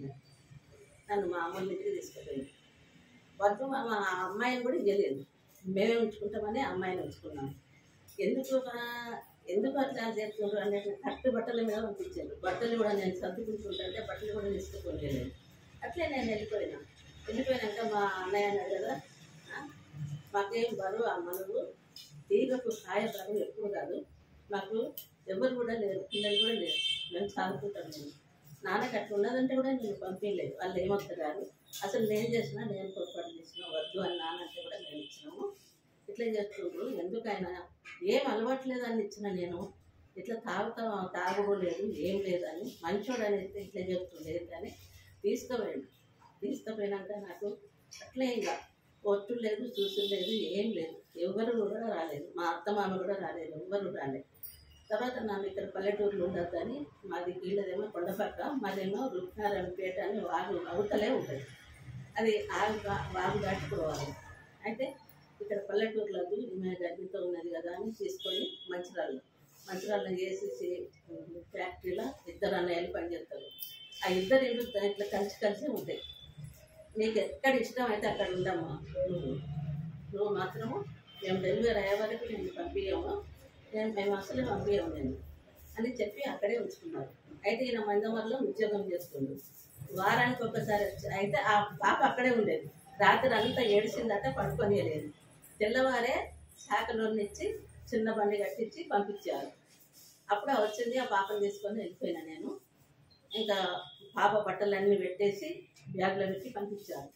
నన్ను మా అమ్మల ఇంటికి తీసుకుపోయింది వద్దు మా మా అమ్మాయిని కూడా ఇవ్వలేదు మేమే ఉంచుకుంటామని అమ్మాయిని ఉంచుకున్నాం ఎందుకు ఆ- ఎందుకు అట్లా చేస్తున్నారు అనేది కట్టు బట్టల మీద పంపించారు బట్టలు కూడా నేను సర్దుకుంటుంటే బట్టలు కూడా తీసుకోలేదు అట్లే నేను వెళ్ళిపోయినా వెళ్ళిపోయినాక మా అన్నయ్య అన్నాడు కదా "ఆ, మాకేం బరువు ఆ మనవు తీగకు కాయ బరువు ఎప్పుడు కాదు మాకు ఎవరు కూడా లేరు పిల్లలు కూడా లేరు మేము చదువుకుంటాం నేను నాన్నకి అట్లా ఉన్నదంటే కూడా నేను పంపించలేదు వాళ్ళు ఏమొస్తారు అసలు నేను చేసినా నేను పొరపాటు చేసినా వద్దు అని నాన్న అంటే కూడా నేను ఇచ్చినాము ఇట్లా చేస్తుండ్రు ఎందుకైనా ఏం అలవాట్లేదు అని ఇచ్చిన నేను ఇట్లా తాగుతా తాగుకోలేదు ఏం లేదని మంచోడు అనేది ఇట్లా చెప్తుండేది కానీ తీసుకుపోయాడు తీసుకుపోయినాక నాకు అట్లే ఇంకా ఒట్టు లేదు చూసు లేదు ఏం లేదు ఎవరు కూడా రాలేదు మా అత్త మామ కూడా రాలేదు ఎవరు రాలేదు తర్వాత నన్ను ఇక్కడ పల్లెటూరులో ఉండదు కానీ మాది వీళ్ళదేమో కొండపక్క మాదేమో రుక్నారాయణపేట అని వాగు అవతలే ఉంటుంది అది ఆగు దా- వాగు దాటుకోవాలి అయితే ఇక్కడ పల్లెటూరులో ఈమె గడ్డితో ఉన్నది కదా అని తీసుకొని మంచిరాళ్ళు మంచిరాళ్ళు వేసేసి ఫ్యాక్టరీలో ఇద్దరు అన్నయ్యలు పనిచేస్తారు ఆ ఇద్దరు ఇల్లు ఇట్లా కలిసి కలిసి ఉంటాయి నీకు ఎక్కడ ఇష్టం అయితే అక్కడ ఉండమ్మా నువ్వు నువ్వు మాత్రము మేము డెలివరీ అయ్యే వరకు నేను పంపించాము నేను మేము అసలు పంపించాము నేను అని చెప్పి అక్కడే ఉంచుకున్నారు అయితే ఈయన మందమర్లో ఉద్యోగం చేస్తుండు వారానికి ఒకసారి వచ్చి అయితే ఆ పాప అక్కడే ఉండేది రాత్రి అంతా ఏడిసిందట పడుకోనియలేదు తెల్లవారే శాఖలోనిచ్చి చిన్న బండి కట్టించి పంపించారు అప్పుడే వచ్చింది ఆ పాపను తీసుకొని వెళ్ళిపోయినా నేను ఇంకా పాప బట్టలన్నీ పెట్టేసి బ్యాగ్లో పెట్టి పంపించారు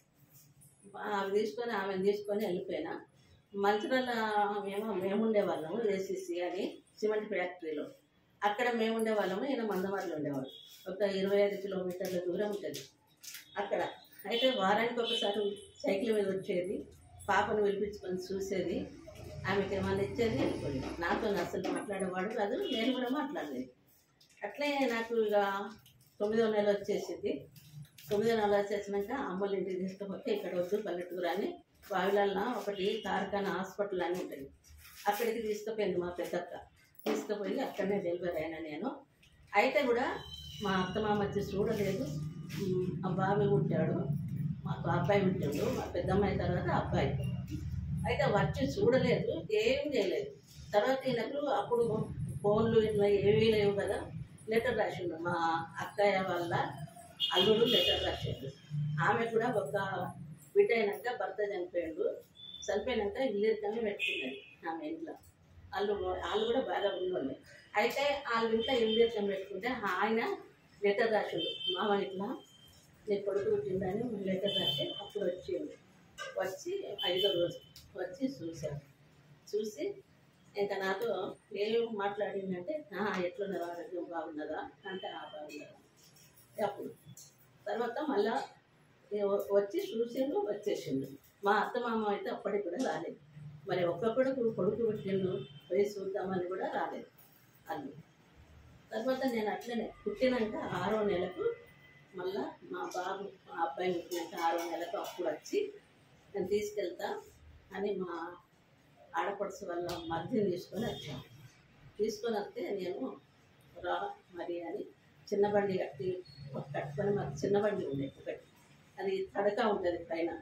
అవి తీసుకొని ఆమెను తీసుకొని వెళ్ళిపోయినా మంచిర్యాల మేము మేము ఉండేవాళ్ళము ఏసీసీ అని సిమెంట్ ఫ్యాక్టరీలో అక్కడ మేము ఉండేవాళ్ళము ఈయన మందవాళ్ళు ఉండేవాళ్ళు ఒక ఇరవై ఐదు కిలోమీటర్ల దూరం ఉంటుంది అక్కడ అయితే వారానికి ఒకసారి సైకిల్ మీద వచ్చేది పాపను పిలిపించుకొని చూసేది ఆమెకి ఏమన్నా ఇచ్చేది వెళ్ళిపోయింది నాతో అసలు మాట్లాడేవాడు కాదు నేను కూడా మాట్లాడలేదు అట్లే నాకు ఇక తొమ్మిదో నెల వచ్చేసింది తొమ్మిదో నెల వచ్చేసినాక అమ్మల ఇంటికి తీసుకుపోతే ఇక్కడ వద్దు పల్లెటూరు అని వావిలల్లో ఒకటి తారకాన హాస్పిటల్ అని ఉంటుంది అక్కడికి తీసుకుపోయింది మా పెద్దక్క తీసుకుపోయి అక్కడనే డెలివరీ అయినా నేను అయితే కూడా మా అత్త మామ వచ్చి చూడలేదు ఉమ్, ఆ బాబు పుట్టాడు మాకు అబ్బాయి పుట్టాడు మా పెద్దమ్మాయి తర్వాత అబ్బాయి అయితే వచ్చి చూడలేదు ఏం చేయలేదు తర్వాత ఈయనకు అప్పుడు ఫోన్లు ఇట్లా ఏమీ లేవు కదా లెటర్ రాసిండు మా అక్కయ్య వాళ్ళ అల్లుడు లెటర్ రాసిండు ఆమె కూడా ఒక బిడ్డ అయినాక భర్త చనిపోయాడు చనిపోయినాక ఇల్లు పెట్టుకున్నది ఆమె ఇంట్లో వాళ్ళు వాళ్ళు కూడా బాగా ఉన్నోళ్ళే అయితే వాళ్ళ ఇంట్లో ఇల్లు పెట్టుకుంటే ఆయన లెటర్ రాసిండు మామ ఇట్లా నీ కొడుకు పుట్టిందని లెటర్ రాసి అప్పుడు వచ్చిండు వచ్చి ఐదో రోజు వచ్చి చూశాడు చూసి ఇంకా నాతో ఏం మాట్లాడిందంటే "ఆ, ఎట్లున్నదా ఆరోగ్యం బాగున్నదా అంటే ఆ బాగున్నదా అప్పుడు తర్వాత మళ్ళా ఏ వ- వచ్చి చూసిండు వచ్చేసిండు మా అత్త మామ అయితే అప్పటికి కూడా రాలేదు మరి ఒక్క కొడుకు కొడుకు పుట్టిండు పోయి చూద్దామని కూడా రాలేదు వాళ్ళు తర్వాత నేను అట్లనే పుట్టినాక ఆరో నెలకు మళ్ళా మా బాబు మా అబ్బాయి పుట్టినాక ఆరో నెలకు అప్పుడు వచ్చి నేను తీసుకెళ్తా అని మా ఆడపడుచు వాళ్ళ మధ్యని తీసుకొని వచ్చాను తీసుకొని వస్తే నేను రా మరి అని చిన్న బండి కట్టి ఒక కట్టుకొని మాకు చిన్న బండి ఉంది ఒకటి అది తడక ఉంటుంది పైన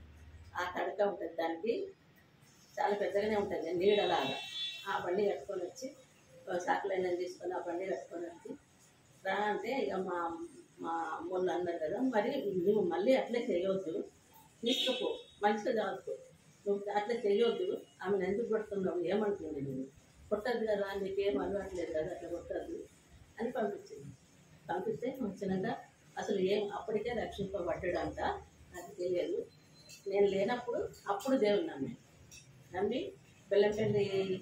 ఆ తడక ఉంటుంది దానికి చాలా పెద్దగానే ఉంటుంది నీడలాగా ఆ బండి కట్టుకొని వచ్చి సాకులైన తీసుకొని ఆ బండి కట్టుకొని వచ్చి రా అంటే ఇక మా మా అమ్మోళ్ళు అన్నారు కదా మరి నువ్వు మళ్ళీ అట్లే చేయవద్దు తీసుకుపో మంచిగా చదువుకో నువ్వు అట్లా చేయొద్దు ఆమెను ఎందుకు కొడుతున్నావు ఏమంటుంది నువ్వు కొట్టద్దు కదా నీకేం అలవాట్లేదు కదా అట్లా కొట్టద్దు అని పంపించింది పంపిస్తే వచ్చినాక అసలు ఏం అప్పటికే రక్షింపబడ్డాడంట నాకు తెలియదు నేను లేనప్పుడు అప్పుడు దేవుని నమ్మి నమ్మి బెల్లంపల్లి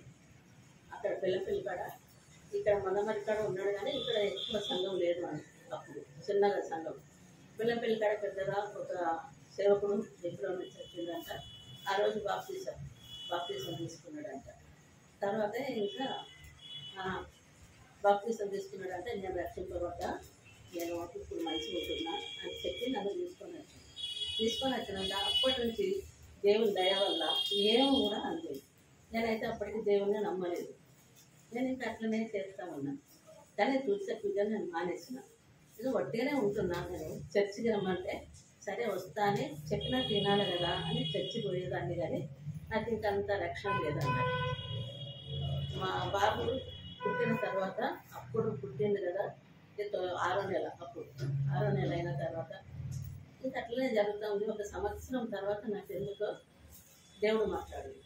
అక్కడ బెల్లంపల్లి కాడ ఇక్కడ మందమరి కాడ ఉన్నాడు కానీ ఇక్కడ ఎక్కువ సంఘం లేదు అని అప్పుడు చిన్నగా సంఘం బెల్లంపల్లి కాడ పెద్దగా ఒక సేవకుడు ఎప్పుడో నుంచి వచ్చిందంట ఆ రోజు బాప్తీసం బాప్తీసం తీసుకున్నాడంట తర్వాత ఇంకా ఆ, బాప్తీసం తీసుకున్నాడంటే నేను రక్షింపబడ్డా నేను ఇప్పుడు మంచిగా ఉంటున్నా అని చెప్పి నన్ను తీసుకొని వచ్చాను తీసుకొని వచ్చినాక అప్పటి నుంచి దేవుని దయ వల్ల ఏం కూడా అనలేదు నేనైతే అప్పటికి దేవుణ్ణి నమ్మలేదు నేను ఇంకా అట్లనే చేస్తా ఉన్నా కానీ తులసి పూజ నేను మానేసిన ఇది వట్టిగానే ఉంటున్నా నేను చర్చికి రమ్మంటే సరే వస్తా అని చెప్పినట్టు వినాలి కదా అని చర్చికి పోయేదాన్ని కానీ నాకు ఇంకా అంత రక్షణ లేదన్నమాట మా బాబు పుట్టిన తర్వాత అప్పుడు పుట్టింది కదా ఇది తో- ఆరో నెల అప్పుడు ఆరో నెల అయిన తర్వాత ఇంకా అట్లనే జరుగుతూ ఉంది ఒక సంవత్సరం తర్వాత నాకు ఎందుకో దేవుడు మాట్లాడింది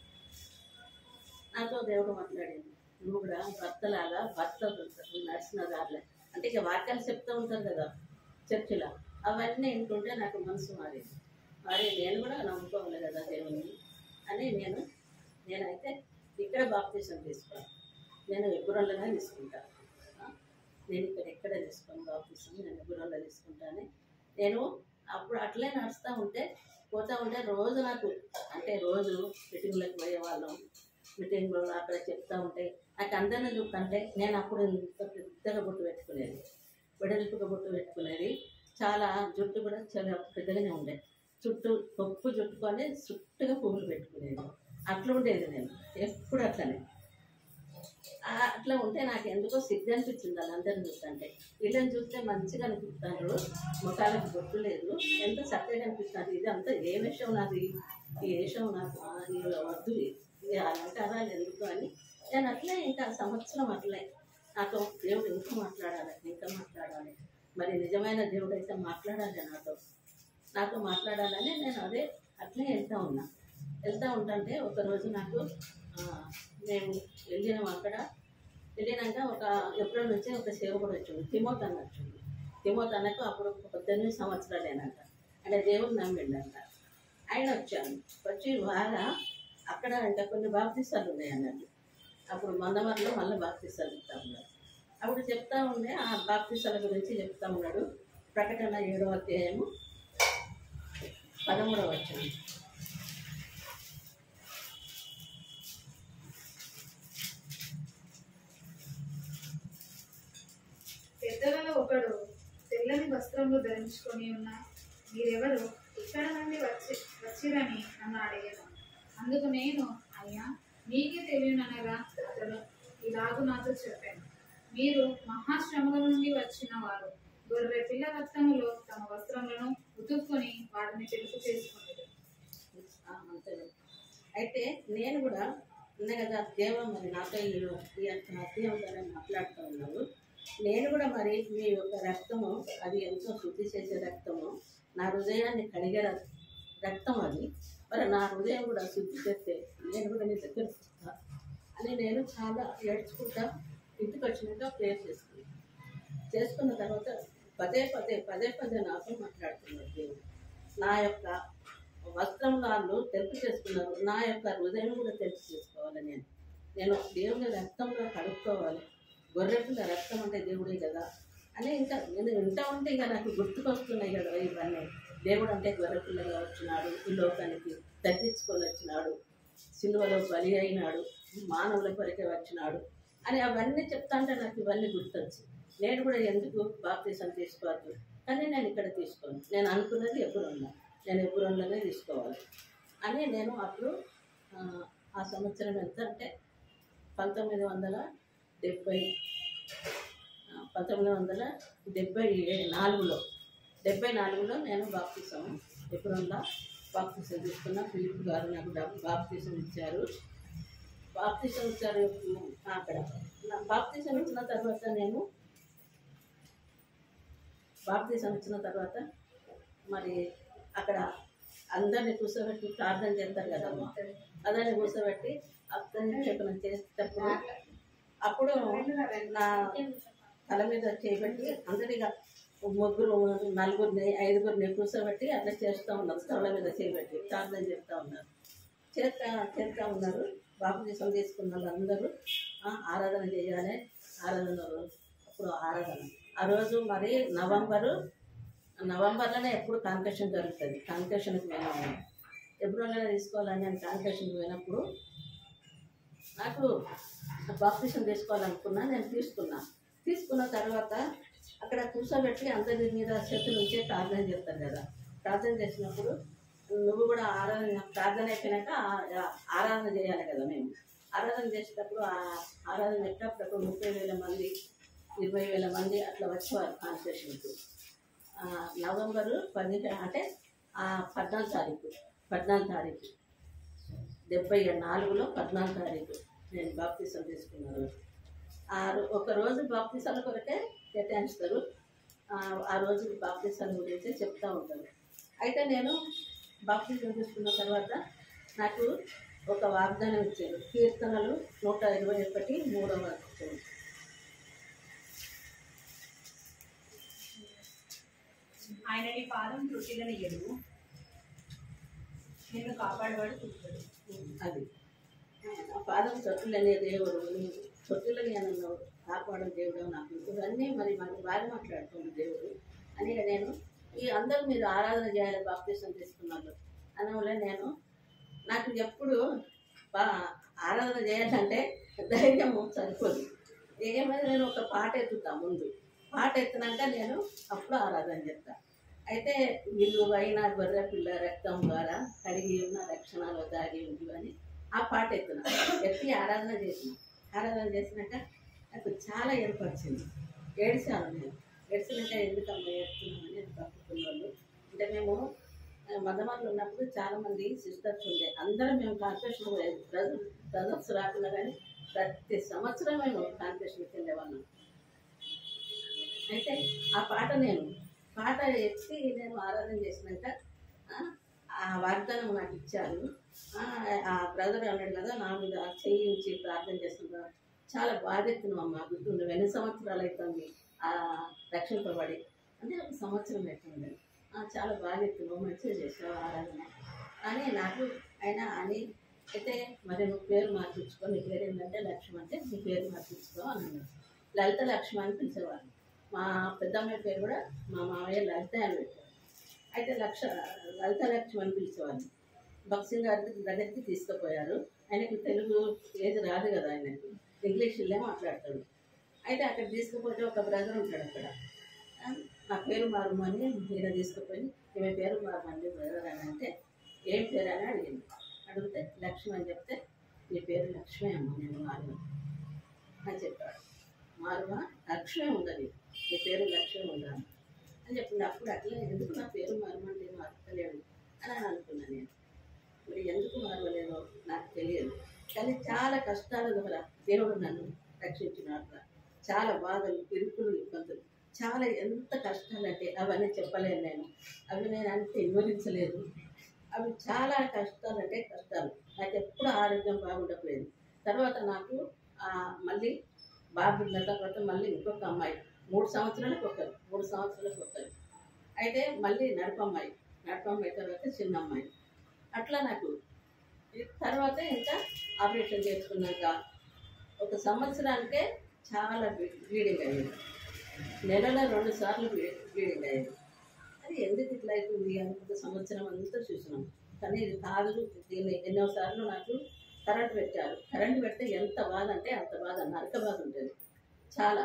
నాతో దేవుడు మాట్లాడింది నువ్వు కూడా భర్తలాగా భర్త నడిచిన దారిలే అంటే ఇక వాక్యాలు చెప్తూ ఉంటారు కదా చర్చిలో అవన్నీ వింటుంటే నాకు మనసు మారింది మరి నేను కూడా నమ్ముకోవాలి కదా దేవుని అని నేను నేనైతే ఇక్కడ బాప్తీసం తీసుకోను నేను ఎగురల్లగా తీసుకుంటాను ఆ? నేను ఇక్కడ ఎక్కడ తీసుకోను బాప్తీసం నేను ఎగురల్లో తీసుకుంటాను నేను అప్పుడు అట్లే నడుస్తూ ఉంటే పోతా ఉంటే రోజు నాకు అంటే రోజు మీటింగ్లకు పోయేవాళ్ళం మీటింగ్లో అక్కడ చెప్తా ఉంటే నాకు అందరిని చూస్తుంటే నేను అప్పుడు ఇంత పెద్దగా బొట్టు పెట్టుకునేది వెడల్పుగా బొట్టు పెట్టుకునేది చాలా జుట్టు కూడా చాలా పెద్దగానే ఉండే చుట్టూ పప్పు చుట్టుకొని చుట్టుగా పువ్వులు పెట్టుకునేది అట్లా ఉండేది నేను ఎప్పుడు అట్లనే ఆ, అట్లా ఉంటే నాకు ఎందుకో సిగ్గు అనిపించింది వాళ్ళందరిని చూస్తుంటే వీళ్ళని చూస్తే మంచిగా అనిపిస్తారు ముఖాలకు బొట్టు లేదు ఎంత చక్కగా అనిపిస్తుంది ఇది అంతా ఏ విషయం నాది ఈ వేషం నాకు ఆ, ఇది వద్దు ఇది అలంకారాలు ఎందుకు అని నేను అట్లే ఇంకా సంవత్సరం అట్లే నాతో దేవుడు ఇంకా మాట్లాడాలి ఇంకా మాట్లాడాలి మరి నిజమైన దేవుడు అయితే మాట్లాడాలి నాతో నాతో మాట్లాడాలని నేను అదే అట్లే వెళ్తా ఉన్నా వెళ్తా ఉంటుంటే ఒకరోజు నాకు ఆ, మేము వెళ్ళినాం అక్కడ వెళ్ళినాక ఒక ఎప్పుడో నుంచి ఒక సేవకుడు వచ్చింది తిమోత్ అన్న వచ్చింది తిమోత్ అన్నకు అప్పుడు పద్దెనిమిది సంవత్సరాలేనంట అంటే దేవుడు నమ్మిండంట ఆయన వచ్చాను వచ్చి బాగా అక్కడ ఇంకా కొన్ని బాప్తిస్తాలు ఉన్నాయి అన్నట్టు అప్పుడు మందమరిలో మళ్ళీ బాప్తిస్తాలు ఇస్తా ఉన్నారు అప్పుడు చెప్తా ఉండే ఆ బాప్తిస్తాల గురించి చెప్తా ఉన్నాడు ప్రకటన ఏడవ అధ్యాయము పదమూడవ వచ్చింది పెద్దలలో ఒకడు తెల్లని వస్త్రములు ధరించుకొని ఉన్న మీరెవరు ఇక్కడ నుండి వచ్చి వచ్చిరని నన్ను అడిగాను అందుకు నేను అయ్యా మీకే తెలియననగా అతడు ఇలాగూ నాతో చెప్పాను మీరు మహాశ్రమల నుండి వచ్చిన వారు గొర్రె పిల్ల రక్తములో తమ వస్త్రములను ఉతుక్కొని వాటిని తెలుపు చేసుకునేది ఆ, అంతే అయితే నేను కూడా ఉన్న కదా దేవం మరి నాతో ఈ ఈ యొక్క అత్యంగానే మాట్లాడుతూ ఉన్నాను నేను కూడా మరి మీ యొక్క రక్తము అది ఎంతో శుద్ధి చేసే రక్తము నా హృదయాన్ని కడిగే రక్- రక్తం అది మరి నా హృదయం కూడా శుద్ధి చేస్తే నేను కూడా నీ దగ్గర వస్తా అని నేను చాలా ఏడ్చుకుంటా ఇంటికి వచ్చినాక ప్రేయర్ చేసుకున్నాను చేసుకున్న తర్వాత పదే పదే పదే పదే నాతో మాట్లాడుతున్నాడు దేవుడు నా యొక్క వస్త్రం వాళ్ళు తెలుపు చేసుకున్నారు నా యొక్క హృదయం కూడా తెలుపు చేసుకోవాలి నేను నేను దేవుని రక్తంలో కడుక్కోవాలి గొర్రెపిల్ల రక్తం అంటే దేవుడే కదా అని ఇంకా నేను వింటా ఉంటే ఇక నాకు గుర్తుకొస్తున్నాయి కదా ఇవన్నీ దేవుడు అంటే గొర్రెపిల్లగా వచ్చినాడు ఈ లోకానికి తగ్గించుకొని వచ్చినాడు సిలువలో బలి అయినాడు మానవుల కొరకే వచ్చినాడు అని అవన్నీ చెప్తా అంటే నాకు ఇవన్నీ గుర్తొచ్చు నేను కూడా ఎందుకు బాప్తీసం తీసుకోవద్దు కానీ నేను ఇక్కడ తీసుకోను నేను అనుకున్నది ఎప్పుడు ఉన్నా నేను ఎప్పుడున్నదే తీసుకోవాలి అని నేను అప్పుడు ఆ, ఆ సంవత్సరం ఎంత అంటే పంతొమ్మిది వందల డెబ్బై ఆ, పంతొమ్మిది వందల డెబ్బై ఏ- నాలుగులో డెబ్బై నాలుగులో నేను బాప్తీసం ఎప్పుడున్నా బాప్తీసం తీసుకున్న ఫిలిప్ గారు నాకు డబ్బు బాప్తీసం ఇచ్చారు బాప్తీసం ఇచ్చారు అక్కడ నా బాప్తీసం ఇచ్చిన తర్వాత నేను బాప్తీసం ఇచ్చిన తర్వాత మరి అక్కడ అందరిని కూర్చోబెట్టి ప్రార్థన చేస్తారు కదమ్మా అందరిని కూర్చోబెట్టి అర్థం చేసేటప్పుడు అప్పుడు నా తల మీద చేయబెట్టి అందరిగా ముగ్గురు నలుగురిని ఐదుగురిని కూర్చోబెట్టి అట్లా చేస్తూ ఉన్నారు తల మీద చేయబెట్టి ప్రార్థన చేస్తూ ఉన్నారు చేస్తా చేస్తూ ఉన్నారు బాప్తీసం తీసుకున్న వాళ్ళందరూ ఆ, ఆరాధన చేయాలి ఆరాధన రోజు అప్పుడు ఆరాధన ఆ రోజు మరి నవంబరు నవంబర్లోనే ఎప్పుడు కాన్కషన్ జరుగుతుంది కాన్కషన్కి పోయినాము ఎప్పుడు తీసుకోవాలని నేను కాన్కషన్కి పోయినప్పుడు నాకు బాప్టిషన్ తీసుకోవాలనుకున్నా నేను తీసుకున్నా తీసుకున్న తర్వాత అక్కడ కూర్చోబెట్టి అందరి మీద చేతులు ఉంచే ప్రార్థన చేస్తారు కదా ప్రార్థన చేసినప్పుడు నువ్వు కూడా ఆరాధన ప్రార్థన అయిపోయినాక ఆ- ఆరాధన చేయాలి కదా మేము ఆరాధన చేసేటప్పుడు ఆ ఆరాధన చేసేటప్పుడు ముప్పై వేల మంది ఇరవై వేల మంది అట్లా వచ్చేవారు కాన్స్టిట్యూషన్కి నవంబరు పది అంటే ఆ పద్నాలుగు తారీఖు పద్నాలుగు తారీఖు డెబ్బై నాలుగులో పద్నాలుగు తారీఖు నేను బాప్తీసం తీసుకున్నాను ఆ రో- ఒక రోజు బాప్తీసాల కొరకే కేటాయిస్తారు ఆ ఆ రోజు బాప్తీసాల గురించి చెప్తూ ఉంటారు అయితే నేను బాప్తీసం తీసుకున్న తర్వాత నాకు ఒక వాగ్దానం ఇచ్చారు కీర్తనలు నూట ఇరవై ఒకటి మూడవ వాక్యం. ఆయన నీ పాదం త్రుటిలని ఎరువు నిన్ను కాపాడవాడు కూర్చోడు అది ఆ పాదం తొట్టులనే దేవుడు నువ్వు తొట్టులని అన్నావు కాపాడు దేవుడు నాకు ఇవన్నీ మరి మరి బాగా మాట్లాడుతుంది దేవుడు అని ఇక నేను ఈ అందరూ మీరు ఆరాధన చేయాలి బాప్తీసం తీసుకున్నారు అన్నవల్ల నేను నాకు ఎప్పుడు బా ఆరాధన చేయాలంటే ధైర్యం సరిపోదు ఏమైనా నేను ఒక పాట ఎత్తుతా ముందు పాట ఎత్తినాక నేను అప్పుడు ఆరాధన చేస్తా అయితే వీళ్ళు అయిన గొర్రె పిల్ల రక్తం ద్వారా కడిగి ఉన్న రక్షణలో దాగి ఉంది అని ఆ పాట ఎత్తున ఎత్తి ఆరాధన చేసిన ఆరాధన చేసినాక నాకు చాలా ఏర్పరిచింది ఏడిచాను నేను ఏడ్చినాక ఎందుకమ్మా ఏడుతున్నామని నేను పట్టుకున్న వాళ్ళు అంటే మేము ఆ, మదమర్లు ఉన్నప్పుడు చాలా మంది సిస్టర్స్ ఉండే అందరం మేము కాన్ఫెషన్ బ్రదర్ బ్రదర్స్ రాకుండా కానీ ప్రతి సంవత్సరం మేము కాన్ఫెషన్కి వెళ్ళేవాళ్ళం అయితే ఆ పాట నేను పాట ఎత్తి నేను ఆరాధన చేసినాక ఆ, ఆ వాగ్దానం నాకు ఇచ్చారు ఆ, ఆ బ్రదర్ అన్నాడు కదా నా మీద చెయ్యి ఉంచి ప్రార్థన చేస్తున్నా చాలా బాధెత్తున్నావు అమ్మ గుర్తు నువ్వు ఎన్ని సంవత్సరాలు అవుతుంది ఆ రక్షింపబడి అంటే ఒక సంవత్సరం అవుతుంది ఆ, చాలా బాగా ఎత్తున్నావు మంచిగా చేసావు ఆరాధన అని నాకు ఆయన అని అయితే మరి నువ్వు పేరు మార్పించుకో నీ పేరు ఏంటంటే లక్ష్మి అంటే నీ పేరు మార్పించుకో అని అన్నాడు లలిత లక్ష్మి అని పిలిచేవాళ్ళు మా పెద్దమ్మాయి పేరు కూడా మా మామయ్య లలిత అని పెట్టారు అయితే లక్ష లలిత లక్ష్మి అని పిలిచేవాళ్ళు బక్సింగ్ గారి దగ్గరికి తీసుకుపోయారు ఆయనకు తెలుగు ఏది రాదు కదా ఆయనకు ఇంగ్లీష్లో మాట్లాడతాడు అయితే అక్కడ తీసుకుపోతే ఒక బ్రదర్ ఉంటాడు అక్కడ ఆ, నా పేరు మారుమని ఈయన తీసుకుపోయి ఈమె పేరు మారుమండి బ్రదర్ అని అంటే ఏం పేరు అని అడిగింది అడిగితే లక్ష్మి అని చెప్తే నీ పేరు లక్ష్మి అమ్మ నేను మారు అని చెప్పాడు మారుమా లక్ష్మి ఉండదు నీ పేరు లక్ష్మి ఉండాలి అని చెప్పింది అప్పుడు అట్లా ఎందుకు నా పేరు మారమంటే మార్చలేడు అని అని అనుకున్నాను నేను మరి ఎందుకు మారవలేదో నాకు తెలియదు కానీ చాలా కష్టాల ద్వారా దేవుడు నన్ను రక్షించినాడు చాలా బాధలు ఇరుకులు ఇబ్బందులు చాలా ఎంత కష్టాలంటే అవన్నీ చెప్పలేను నేను అవి నేను అంటే వివరించలేదు అవి చాలా కష్టాలంటే కష్టాలు నాకు ఎప్పుడు ఆరోగ్యం బాగుండకపోయేది తర్వాత నాకు ఆ, మళ్ళీ బాబు ఉన్న తర్వాత మళ్ళీ ఇంకొక అమ్మాయి మూడు సంవత్సరాలకు ఒకరు మూడు సంవత్సరాలకు ఒకరు అయితే మళ్ళీ నడపమ్మాయి నడపమ్మాయి తర్వాత చిన్న అమ్మాయి అట్లా నాకు ఈ తర్వాత ఇంకా ఆపరేషన్ చేసుకున్నాక ఒక సంవత్సరానికే చాలా బ్లీడింగ్ అయ్యింది నెలలో రెండు సార్లు బ్లీడింగ్ అయ్యింది అది ఎందుకు ఇట్లా అవుతుంది అనుకుంటే సంవత్సరం అంతా చూసినాం కానీ ఇది కాదు దీన్ని ఎన్నోసార్లు నాకు కరెంట్ పెట్టారు కరెంట్ పెడితే ఎంత బాధ అంటే అంత బాధ నరక బాధ ఉంటుంది చాలా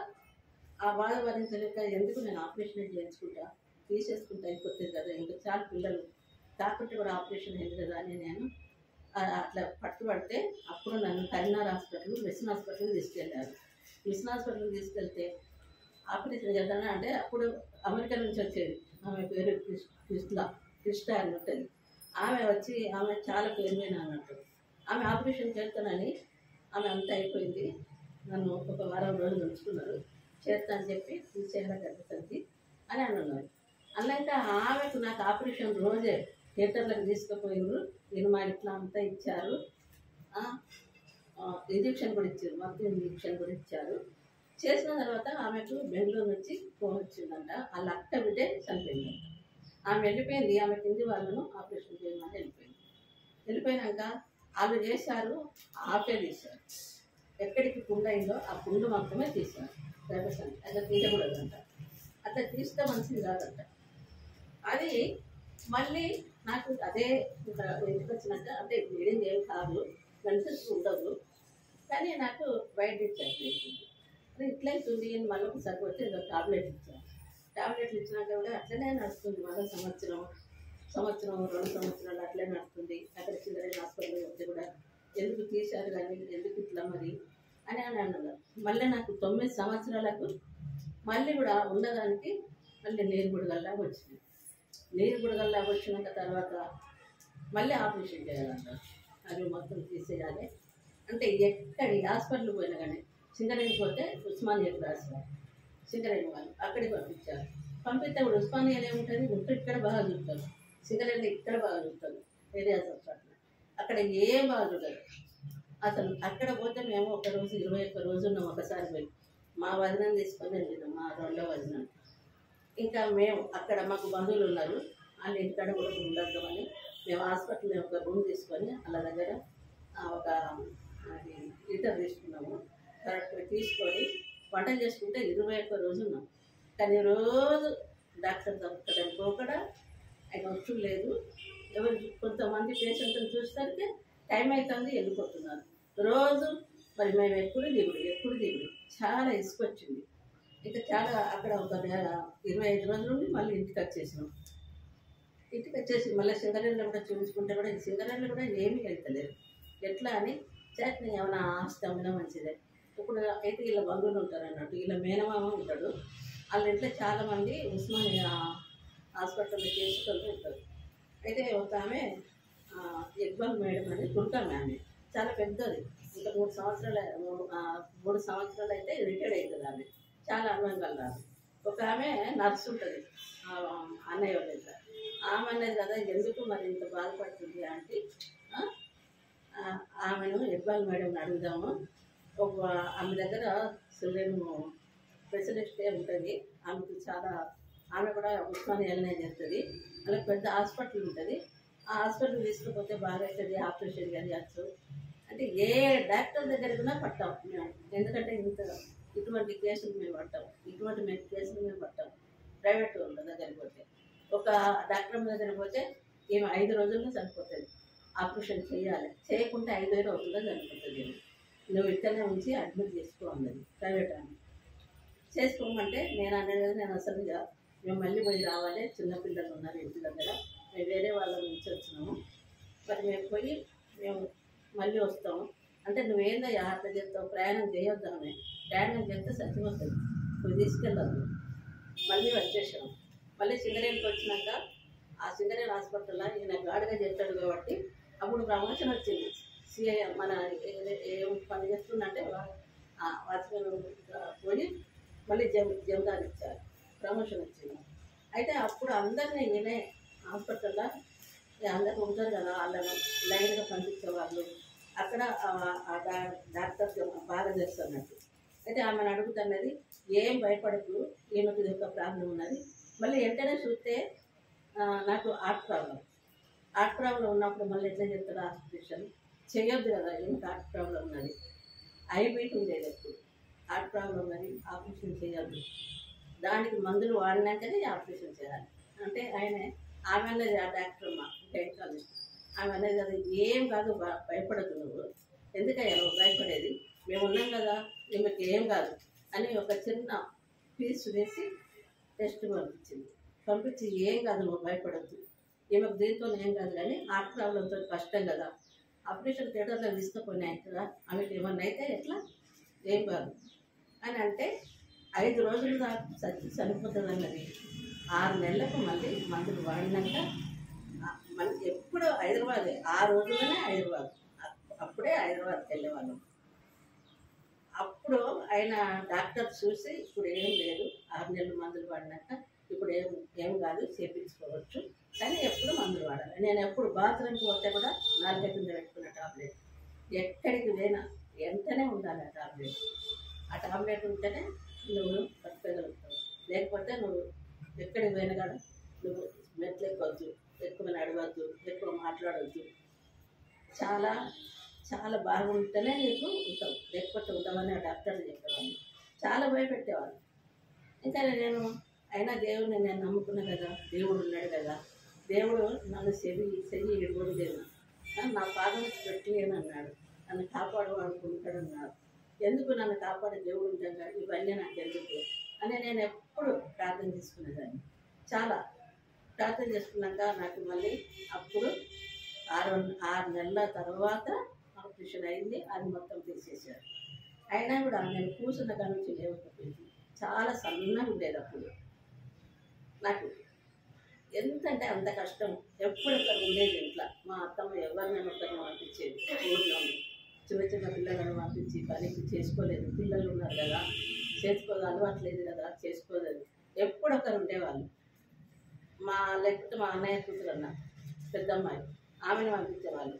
ఆ బాధ భరించలేక ఎందుకు నేను ఆపరేషన్ చేయించుకుంటా తీసేసుకుంటా అయిపోతుంది కదా ఇంకా చాలా పిల్లలు కాకుంటే కూడా ఆపరేషన్ అయింది కదా అని నేను ఆ, అట్లా పట్టుబడితే అప్పుడు నన్ను కరీంనగర్ హాస్పిటల్ మిషన్ హాస్పిటల్ తీసుకెళ్ళారు మిషన్ హాస్పిటల్ తీసుకెళ్తే ఆపరేషన్ చేద్దామని అంటే అప్పుడు అమెరికా నుంచి వచ్చేది ఆమె పేరు క్రిస్- క్రిస్లా క్రిస్టా అని ఉంటుంది ఆమె వచ్చి ఆమె చాలా పేరుమైన అన్నట్టు ఆమె ఆపరేషన్ చేస్తానని ఆమె అంతా అయిపోయింది నన్ను ఒక వారం రోజులు ఉంచుకున్నారు చేస్తా అని చెప్పి తీసేయాలి గర్భసంచి అని అన్నారు అన్నాక ఆమెకు నాకు ఆపరేషన్ రోజే థియేటర్లకు తీసుకుపోయిండ్రు నేను మా ఇట్లా అంతా ఇచ్చారు ఆ, ఆ, ఇంజెక్షన్ కూడా ఇచ్చారు మొత్తం ఇంజెక్షన్ కూడా ఇచ్చారు చేసిన తర్వాత ఆమెకు బెంగళూరు నుంచి ఫోన్ వచ్చిందంట వాళ్ళ అక్క బిడ్డే చనిపోయిందంట ఆమె వెళ్ళిపోయింది ఆమె కింది వాళ్ళను ఆపరేషన్ చేయమని వెళ్ళిపోయింది వెళ్ళిపోయినాక వాళ్ళు చేశారు ఆపే తీశారు ఎక్కడికి పుండు అయిందో ఆ పుండు మాత్రమే తీశారు గర్భసంచి అట్లా తీయకూడదంట అట్లా తీస్తే మంచిది కాదంట అది మళ్ళీ నాకు అదే ఇంకా ఇంటికి వచ్చినాక అంటే బ్లీడింగ్ ఏం కాదు మెడిసిన్స్ ఉండదు కానీ నాకు బయట ఇచ్చారు అది ఇట్లా అవుతుంది అని మళ్ళీ ఒకసారి వచ్చి ఏదో టాబ్లెట్ ఇచ్చారు టాబ్లెట్లు ఇచ్చినాక కూడా అట్లనే నడుస్తుంది మళ్ళీ సంవత్సరం సంవత్సరం రెండు సంవత్సరాలు అట్లే నడుస్తుంది అక్కడ చిల్డ్రన్ హాస్పిటల్ వస్తే కూడా ఎందుకు తీశారు కానీ ఎందుకు ఇట్లా మరి అని అని అన్నారు మళ్ళీ నాకు తొమ్మిది సంవత్సరాలకు మళ్ళీ కూడా ఉండడానికి మళ్ళీ నీరు బుడగల్లాగా వచ్చింది నీరు బుడగల్లాగా వచ్చినాక తర్వాత మళ్ళీ ఆపరేషన్ చేయాలన్నారు అది మొత్తం తీసేయాలి అంటే ఎక్కడి హాస్పిటల్ పోయినా కానీ సింగరేణి పోతే ఉస్మానియాకి రాశారు సింగరేణి వాళ్ళు అక్కడికి పంపించారు పంపిస్తే ఇప్పుడు ఉస్మానియాలో ఏముంటుంది గుంటూ ఇక్కడ బాగా చూస్తారు సింగరేణి ఇక్కడ బాగా చూస్తారు ఏరియాస్ హాస్పిటల్ అక్కడ ఏం బాగా చూడరు అసలు అక్కడ పోతే మేము ఒక రోజు ఇరవై ఒక్క రోజు ఉన్నాం ఒకసారి పోయి మా వదినం తీసుకొని వెళ్ళినాం మా రెండో వదినం ఇంకా మేము అక్కడ మాకు బంధువులు ఉన్నారు వాళ్ళ ఇంటికాడ కూడా ఉండద్దామని మేము హాస్పిటల్ ఒక రూమ్ తీసుకొని వాళ్ళ దగ్గర ఆ, ఒక అది లీటర్ తీసుకున్నాము కరెక్ట్ తీసుకొని వంట చేసుకుంటే ఇరవై ఒక్క రోజు ఉన్నాం కానీ రోజు డాక్టర్ దొరకడానికి కూడా ఆయన వచ్చు లేదు ఎవరు కొంతమంది పేషెంట్ని చూసరికి టైం అవుతుంది వెళ్ళిపోతున్నారు రోజు మరి మేము ఎప్పుడు దిగుడు ఎప్పుడు దిగుడు చాలా ఇసుకొచ్చింది ఇంకా చాలా అక్కడ ఒక నెల ఇరవై ఐదు రోజుల నుండి మళ్ళీ ఇంటికి వచ్చేసినాం ఇంటికి వచ్చేసి మళ్ళీ సింగరేణిలో కూడా చూపించుకుంటే కూడా ఈ సింగరేణిలో కూడా ఏమీ వెళ్తలేదు ఎట్లా అని చేతని ఏమైనా ఆస్తి అమ్మినా మంచిదే ఇప్పుడు అయితే వీళ్ళ బంధువులు ఉంటారు అన్నట్టు వీళ్ళ మేనమామ ఉంటాడు వాళ్ళ ఇంట్లో చాలామంది ఉస్మానియా హాస్పిటల్లో చేసుకుంటూ ఉంటారు అయితే ఒక ఆమె ఆ, ఇక్బాల్ మేడం అని తుంటాం ఆమె చాలా పెద్దది ఇంకా మూడు సంవత్సరాలు మూడు- ఆ, మూడు సంవత్సరాలు అయితే రిటైర్డ్ అవుతుంది ఆమె చాలా అనుభవం కలరాదు ఒక ఆమె నర్సు ఉంటుంది ఆ, అన్నయ్య వాళ్ళ దగ్గర ఆమె అనేది కదా ఎందుకు మరి ఇంత బాధపడుతుంది అంటే ఆ, ఆ, ఆమెను ఇక్బాల్ మేడం అడుగుదాము ఒక ఆమె దగ్గర సులేము స్పెషలిస్ట్ ఉంటుంది ఆమెకు చాలా ఆమె కూడా ఉస్మానియాలనే చేస్తుంది అలాగే పెద్ద హాస్పిటల్ ఉంటుంది ఆ హాస్పిటల్ తీసుకుపోతే బాగా అవుతుంది ఆపరేషన్ చేయచ్చు అంటే ఏ డాక్టర్ దగ్గర కూడా పట్టాం మేము ఎందుకంటే ఇంత ఇటువంటి కేసులు మేము పట్టాం ఇటువంటి మేము కేసులు మేము పట్టాం ప్రైవేట్ వాళ్ళ దగ్గరికి పోతే ఒక డాక్టర్ దగ్గరికి పోతే ఈమె ఐదు రోజుల్లో చనిపోతుంది ఆపరేషన్ చేయాలి చేయకుంటే ఐదు వేలు అవుతుందో చనిపోతుంది ఈమె. నువ్వు ఇక్కడనే ఉంచి అడ్మిట్ చేసుకో అన్నది ప్రైవేట్ ఆమె చేసుకోమంటే నేను అనేది నేను అసలు ఇక మేము మళ్ళీ పోయి రావాలి చిన్నపిల్లలు ఉన్నారు ఇంటి దగ్గర మేము వేరే వాళ్ళ నుంచి వచ్చినాము మరి మేము పోయి మేము మళ్ళీ వస్తాము అంటే నువ్వేందో అట్లా చెప్తావు ప్రయాణం చేయొద్దామే ప్రయాణం చేస్తే చచ్చిపోతుంది పోయి తీసుకెళ్ళదు మళ్ళీ వచ్చేసాం మళ్ళీ సింగరేణికి వచ్చినాక ఆ సింగరేణి హాస్పిటల్లో ఈయన గాడిగా చెప్తాడు కాబట్టి అప్పుడు ప్రమోషన్ వచ్చింది సిఐ మన ఏ- ఏం పని చేస్తుందంటే వాచ్మెన్ పోయి మళ్ళీ జమ్ జమదార్ ఇచ్చారు ప్రమోషన్ వచ్చింది అయితే అప్పుడు అందరినీ ఈయనే హాస్పిటల్లో అందరు ఉంటారు కదా వాళ్ళను లైన్గా పంపించే వాళ్ళు అక్కడ ఆ- ఆ డా- డాక్టర్ బాగా చేస్తున్నట్టు అయితే ఆమెను అడుగుతున్నది ఏం భయపడకు ఈమెకు ఇది ఒక ప్రాబ్లం ఉన్నది మళ్ళీ వెంటనే చూస్తే ఆ, నాకు హార్ట్ ప్రాబ్లం హార్ట్ ప్రాబ్లం ఉన్నప్పుడు మళ్ళీ ఎట్లా చెప్తారు ఆపరేషన్ చేయొద్దు కదా ఈమెకు హార్ట్ ప్రాబ్లం ఉన్నది ఐబీట్ ఉండేది ఎప్పుడు హార్ట్ ప్రాబ్లం ఉన్నది ఆపరేషన్ చేయొద్దు దానికి మందులు వాడినాకనే ఆపరేషన్ చేయాలి అంటే ఆయన ఆమె అనేది ఆ డాక్టర్ అమ్మ గైనకాలజిస్ట్ ఆమె అనేది అది ఏం కాదు భ- భయపడదు నువ్వు ఎందుకయ్యా నువ్వు భయపడేది మేము ఉన్నాం కదా ఈమెకి ఏం కాదు అని ఒక చిన్న పీస్ వేసి టెస్ట్ పంపించింది పంపించి ఏం కాదు నువ్వు భయపడద్దు ఈమెకు దీంతో ఏం కాదు కానీ హార్ట్ ప్రాబ్లంతో కష్టం కదా ఆపరేషన్ థియేటర్లో తీసుకుపోయినాయి కదా ఆమెకి ఏమన్నా అయితే ఎట్లా ఏం కాదు అని అంటే ఐదు రోజులు దాకా చచ్చి చనిపోతుంది అన్నది ఆరు నెలలకు మళ్ళీ మందులు వాడినాక ఆ, మళ్ళీ ఎప్పుడు హైదరాబాద్ ఆ రోజులోనే హైదరాబాద్ అప్- అప్పుడే హైదరాబాద్కి వెళ్ళేవాళ్ళం అప్పుడు ఆయన డాక్టర్ చూసి ఇప్పుడు ఏం లేదు ఆరు నెలలు మందులు వాడినాక ఇప్పుడు ఏం ఏం కాదు చేపించుకోవచ్చు కానీ ఎప్పుడు మందులు వాడాలి నేను ఎప్పుడు బాత్రూమ్కి పోతే కూడా నాలుగైదు కింద పెట్టుకున్న టాబ్లెట్ ఎక్కడికి పోయినా వెంటనే ఉండాలి ఆ టాబ్లెట్ ఆ టాబ్లెట్ ఉంటేనే నువ్వు బతకగలుగుతావు లేకపోతే నువ్వు ఎక్కడికి పోయినా కూడా నువ్వు మెట్లు ఎక్కొద్దు ఎక్కువ నడవద్దు ఎక్కువ మాట్లాడవద్దు చాలా చాలా బాగుంటేనే నీకు ఉంటావు లేకపోతే ఉండవని ఆ డాక్టర్లు చెప్పేవాళ్ళు చాలా భయపెట్టేవాళ్ళు ఇంకా నేను అయినా దేవుడిని నేను నమ్ముకున్నా కదా దేవుడు ఉన్నాడు కదా దేవుడు నన్ను చెవి చెయ్యి ఇవ్వలేదు నా పాదం పెట్టలేను అన్నాడు నన్ను కాపాడు అనుకుంటాడు అన్నాడు ఎందుకు నన్ను కాపాడే దేవుడు ఉంటాడు ఇవన్నీ నాకు ఎందుకు అని నేను ఎప్పుడు ప్రార్థన చేసుకునేదాన్ని చాలా ప్రార్థన చేసుకున్నాక నాకు మళ్ళీ అప్పుడు ఆరు ఆరు నెలల తర్వాత ఆపరేషన్ అయింది అది మొత్తం తీసేశారు అయినా కూడా నేను కూర్చున్న కాడ నుంచి లేవకపోయింది చాలా సన్నగా ఉండేది అప్పుడు నాకు ఎంతంటే అంత కష్టం ఎప్పుడు ఒకరు ఉండేది ఇంట్లో మా అత్తమ్మ ఎవరినైనా ఒకరిని పంపించేది ఊర్లో చిన్న చిన్న పిల్లలను పంపించి పనికి చేసుకోలేదు పిల్లలు ఉన్నారు కదా చేసుకోదు అలవాట్లేదు కదా చేసుకోలేదు ఎప్పుడు ఒకరు ఉండేవాళ్ళు మా లేకపోతే మా అన్నయ్య కూతురు అన్న పెద్దమ్మాయి ఆమెను పంపించేవాళ్ళు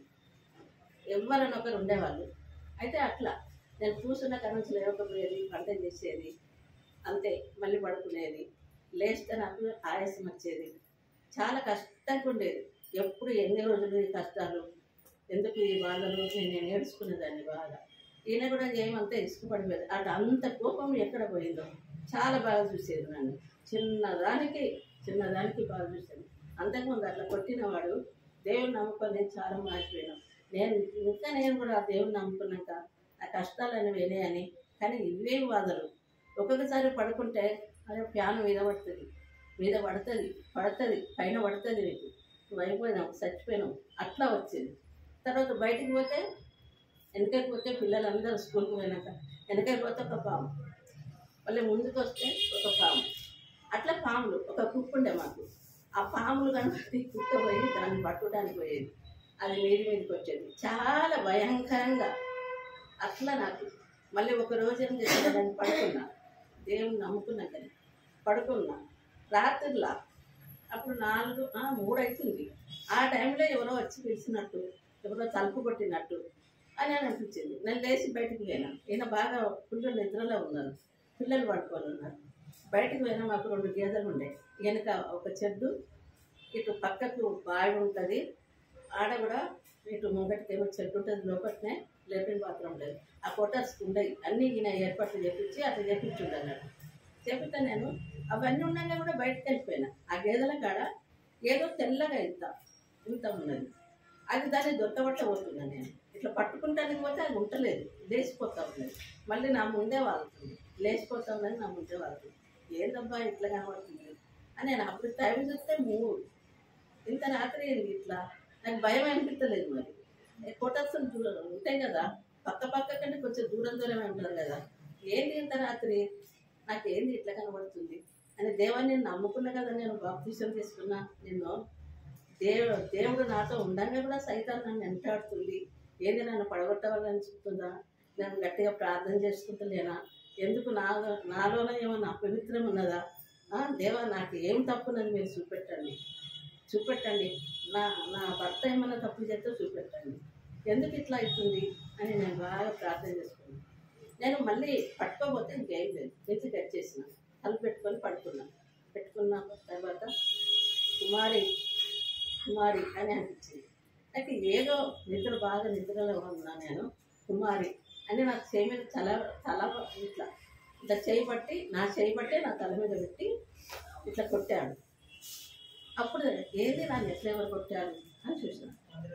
ఎవరైనా ఒకరు ఉండేవాళ్ళు అయితే అట్లా నేను కూర్చున్న కాడ నుంచి లేవకపోయేది వంట చేసేది అంతే మళ్ళీ పడుకునేది లేస్తే నాకు ఆయాసం వచ్చేది చాలా కష్టంగా ఉండేది ఎప్పుడు ఎన్ని రోజులు ఈ కష్టాలు ఎందుకు ఈ బాధలు నేను నేను ఏడ్చుకునేదాన్ని బాగా ఈయన కూడా ఏమంతా ఇష్టపడిపోయేది అటు అంత కోపం ఎక్కడ పోయిందో చాలా బాగా చూసేది నన్ను చిన్నదానికి చిన్నదానికి బాగా చూసేది అంతకుముందు అట్లా కొట్టినవాడు దేవుని నమ్ముకొని చాలా మారిపోయినాం నేను ఇంకా నేను కూడా ఆ దేవుని నమ్ముకున్నాక ఆ కష్టాలను వినేయని కానీ ఇవే బాధలు ఒక్కొక్కసారి పడుకుంటే అదే ఫ్యాన్ మీద పడుతుంది మీద పడుతుంది పడుతుంది పైన పడుతుంది నీకు నువ్వు అయిపోయినావు చచ్చిపోయినావు అట్లా వచ్చింది తర్వాత బయటికి పోతే వెనకకి పోతే పిల్లలందరూ స్కూల్కి పోయినాక వెనకకి పోతే ఒక పాము మళ్ళీ ముందుకు వస్తే ఒక పాము అట్లా పాములు ఒక కుక్క ఉండే మాకు ఆ పాములు కనుక కుక్క పోయి దాన్ని పట్టుకోవడానికి పోయేది అది మీది మీదకి వచ్చేది చాలా భయంకరంగా అట్లా నాకు మళ్ళీ ఒక రోజు ఏం చేసేదాన్ని పడుకున్నా దేవుని నమ్ముకున్నా కానీ పడుకున్నా రాత్రిలా అప్పుడు నాలుగు ఆ, మూడు అవుతుంది ఆ టైంలో ఎవరో వచ్చి పిలిచినట్టు ఎవరో తలుపు కొట్టినట్టు అని అని అనిపించింది నేను లేచి బయటికి పోయినా ఈయన బాగా ఫుల్ నిద్రలో ఉన్నారు పిల్లలు పడుకొని ఉన్నారు బయటికి పోయినా మాకు రెండు గేదెలు ఉండే వెనక ఒక చెడ్డు ఇటు పక్కకు బావి ఉంటుంది ఆడ కూడా ఇటు ముంగటికి ఏమో చెట్టు ఉంటుంది లోపలనే లెట్రిన్ బాత్రూమ్ ఉండేది ఆ కొట్టర్స్ ఉండేవి అన్నీ ఈయన ఏర్పాట్లు చేపించి అట్లా చేపించుండే అన్నట్టు చెప్తే నేను అవన్నీ ఉండగా కూడా బయటకు వెళ్ళిపోయినా ఆ గేదెల కాడ ఏదో తెల్లగా ఇంత ఇంత ఉన్నది అది దాన్ని దొరకబట్ట పోతున్నాను నేను ఇట్లా పట్టుకుంటానికి పోతే అది ఉంటలేదు లేచిపోతా ఉన్నది మళ్ళీ నా ముందే వాళ్తుంది లేచిపోతామని నా ముందే వాళ్ళు ఏందబ్బా ఇట్లా కనబడుతుంది అని నేను అప్పుడు టైం చూస్తే మూడు ఇంత రాత్రి ఏంది ఇట్లా నాకు భయం అనిపించలేదు మరి కొట్టేస్తాం దూరం ఉంటాయి కదా పక్క పక్క కంటే కొంచెం దూరం దూరమే ఉంటారు కదా ఏంది ఇంత రాత్రి నాకు ఏంది ఇట్లా కనబడుతుంది అని దేవాన్ని నేను నమ్ముకున్నా కదా నేను బాప్తీసం తీసుకున్నా నిన్ను దేవు దేవుడు నాతో ఉండంగా కూడా సైతాన్ నన్ను వెంటాడుతుంది ఏంది నన్ను పడగొట్టవాలని చెప్తుందా నేను గట్టిగా ప్రార్థన చేసుకుంటలేనా ఎందుకు నా నాలోనే ఏమన్నా అపవిత్రం ఉన్నదా ఆ, దేవా నాకు ఏం తప్పునని మీరు చూపెట్టండి చూపెట్టండి నా నా భర్త ఏమన్నా తప్పు చేస్తే చూపెట్టండి ఎందుకు ఇట్లా అవుతుంది అని నేను బాగా ప్రార్థన చేసుకున్నాను నేను మళ్ళీ పట్టుకోపోతే ఇంకేం లేదు తెచ్చి కట్ చేసిన కళ్ళు పెట్టుకొని పడుకున్నాను పెట్టుకున్న తర్వాత కుమారి కుమారి అని అనిపించింది నాకు ఏదో నిద్ర బాగా నిద్రలో ఉన్నా నేను కుమారి అని నాకు చేయి మీద తల తల ఇట్లా ఇట్లా చేయి పట్టి నా చేయి పట్టి నా తల మీద పెట్టి ఇట్లా కొట్టాడు అప్పుడు ఏది నా నెట్లు ఎవరు కొట్టారు అని చూసిన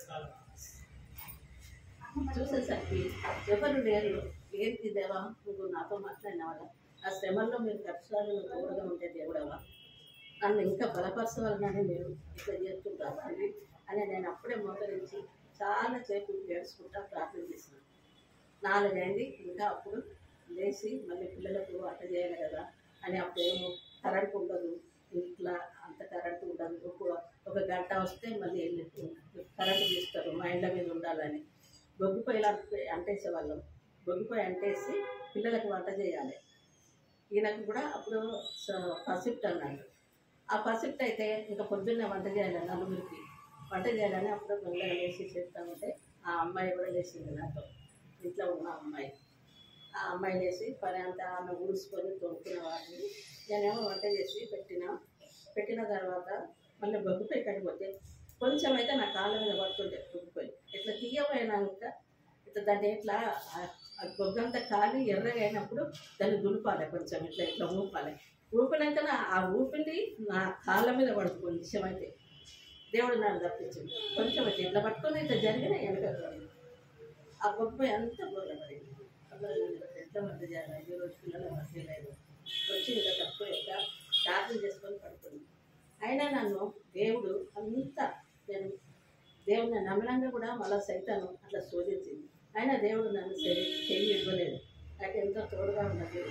చూసేసరికి ఎవరు లేరు ఏంటి దేవా నువ్వు నాతో మాట్లాడిన వాళ్ళ ఆ శ్రమల్లో మీరు కష్టాలను తోడుగా ఉంటే దేవుడవా నన్ను ఇంకా బలపరచవాలని మీరు ఇట్లా చేస్తుంటారు అని అని నేను అప్పుడే మోకరించి చాలా సేపు ఏడ్చుకుంటా ప్రార్థన చేసినాను నాలుగైంది ఇంకా అప్పుడు లేచి మళ్ళీ పిల్లలకు వంట చేయాలి కదా అని అప్పుడేమో కరెంట్ ఉండదు ఇంట్లో అంత కరెంట్ ఉండదు ఒక ఒక గంట వస్తే మళ్ళీ వెళ్ళి కరెంట్ తీస్తారు మా ఇండ్ల మీద ఉండాలని బొగ్గు పొయ్యిలు అంటే అంటేసేవాళ్ళం బొగ్గు పొయ్యి అంటేసి పిల్లలకు వంట చేయాలి ఈయనకు కూడా అప్పుడు స- పసిఫ్ట్ అన్నాడు ఆ పసిఫ్ట్ అయితే ఇంకా పొద్దున్నే వంట చేయాలి నలుగురికి వంట చేయాలని అప్పుడు మెల్లగా లేచి చేస్తా ఉంటే ఆ అమ్మాయి కూడా లేచింది నాతో ఇంట్లో ఉన్న అమ్మాయి ఆ అమ్మాయి లేచి పని అంతా ఆమె ఊడ్చుకొని తోముకున్న వాడిని నేనేమో వంట చేసి పెట్టిన పెట్టిన తర్వాత మళ్ళీ బొగ్గుపై కడిపోతే కొంచెం అయితే నా కాళ్ళ మీద పడుతుండే బొగ్గుపై ఇట్లా తీయపోయినాక ఇట్లా దాన్ని ఇట్లా ఆ- ఆ బొగ్గంతా కాలి ఎర్రగా అయినప్పుడు దాన్ని దులిపాలి కొంచెం ఇట్లా ఇట్లా ఊపాలి ఊపినాక నా- ఆ ఊపిని నా కాళ్ళ మీద పడుతుంది కొంచెం అయితే దేవుడు నన్ను తప్పించింది కొంచెం అయితే ఇట్లా పట్టుకొని ఇట్లా జరిగిన వెనక ఆ బొగ్గు అంతా బోర్లపడింది ఎంత మంది చేయాలి ఈ రోజు పిల్లలు ఎవరికి లేదు వచ్చి ఇంకా తక్కువ ఇంకా ప్రార్థన చేసుకొని పడుతుంది అయినా నన్ను దేవుడు అంత నేను దేవుడిని నమ్మనంగా కూడా మళ్ళీ సైతాను అట్లా శోధించింది అయినా దేవుడు నన్ను చెయ్యి చెయ్యి ఇవ్వలేదు నాకు ఎంతో తోడుగా ఉన్నది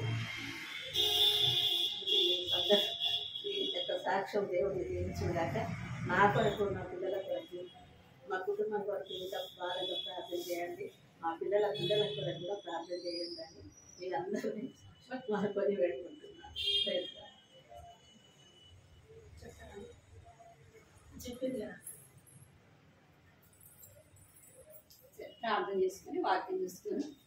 ఈ సందర్భ ఈ యొక్క సాక్ష్యం దేవుడిని దీవించిందాక నా కొరకు నా పిల్లల కొరకు మా కుటుంబం కొరకు ఇంకా బాగా ప్రార్థన చేయండి మా పిల్లల పిల్లల కొరకు కూడా ప్రార్థన చేయండి అని మీరు అందరినీ మాకొని వేడుకుంటున్నాను Praise God. చెప్పింది కదా. ప్రార్థన చేసుకుని వాక్యం చూసుకుని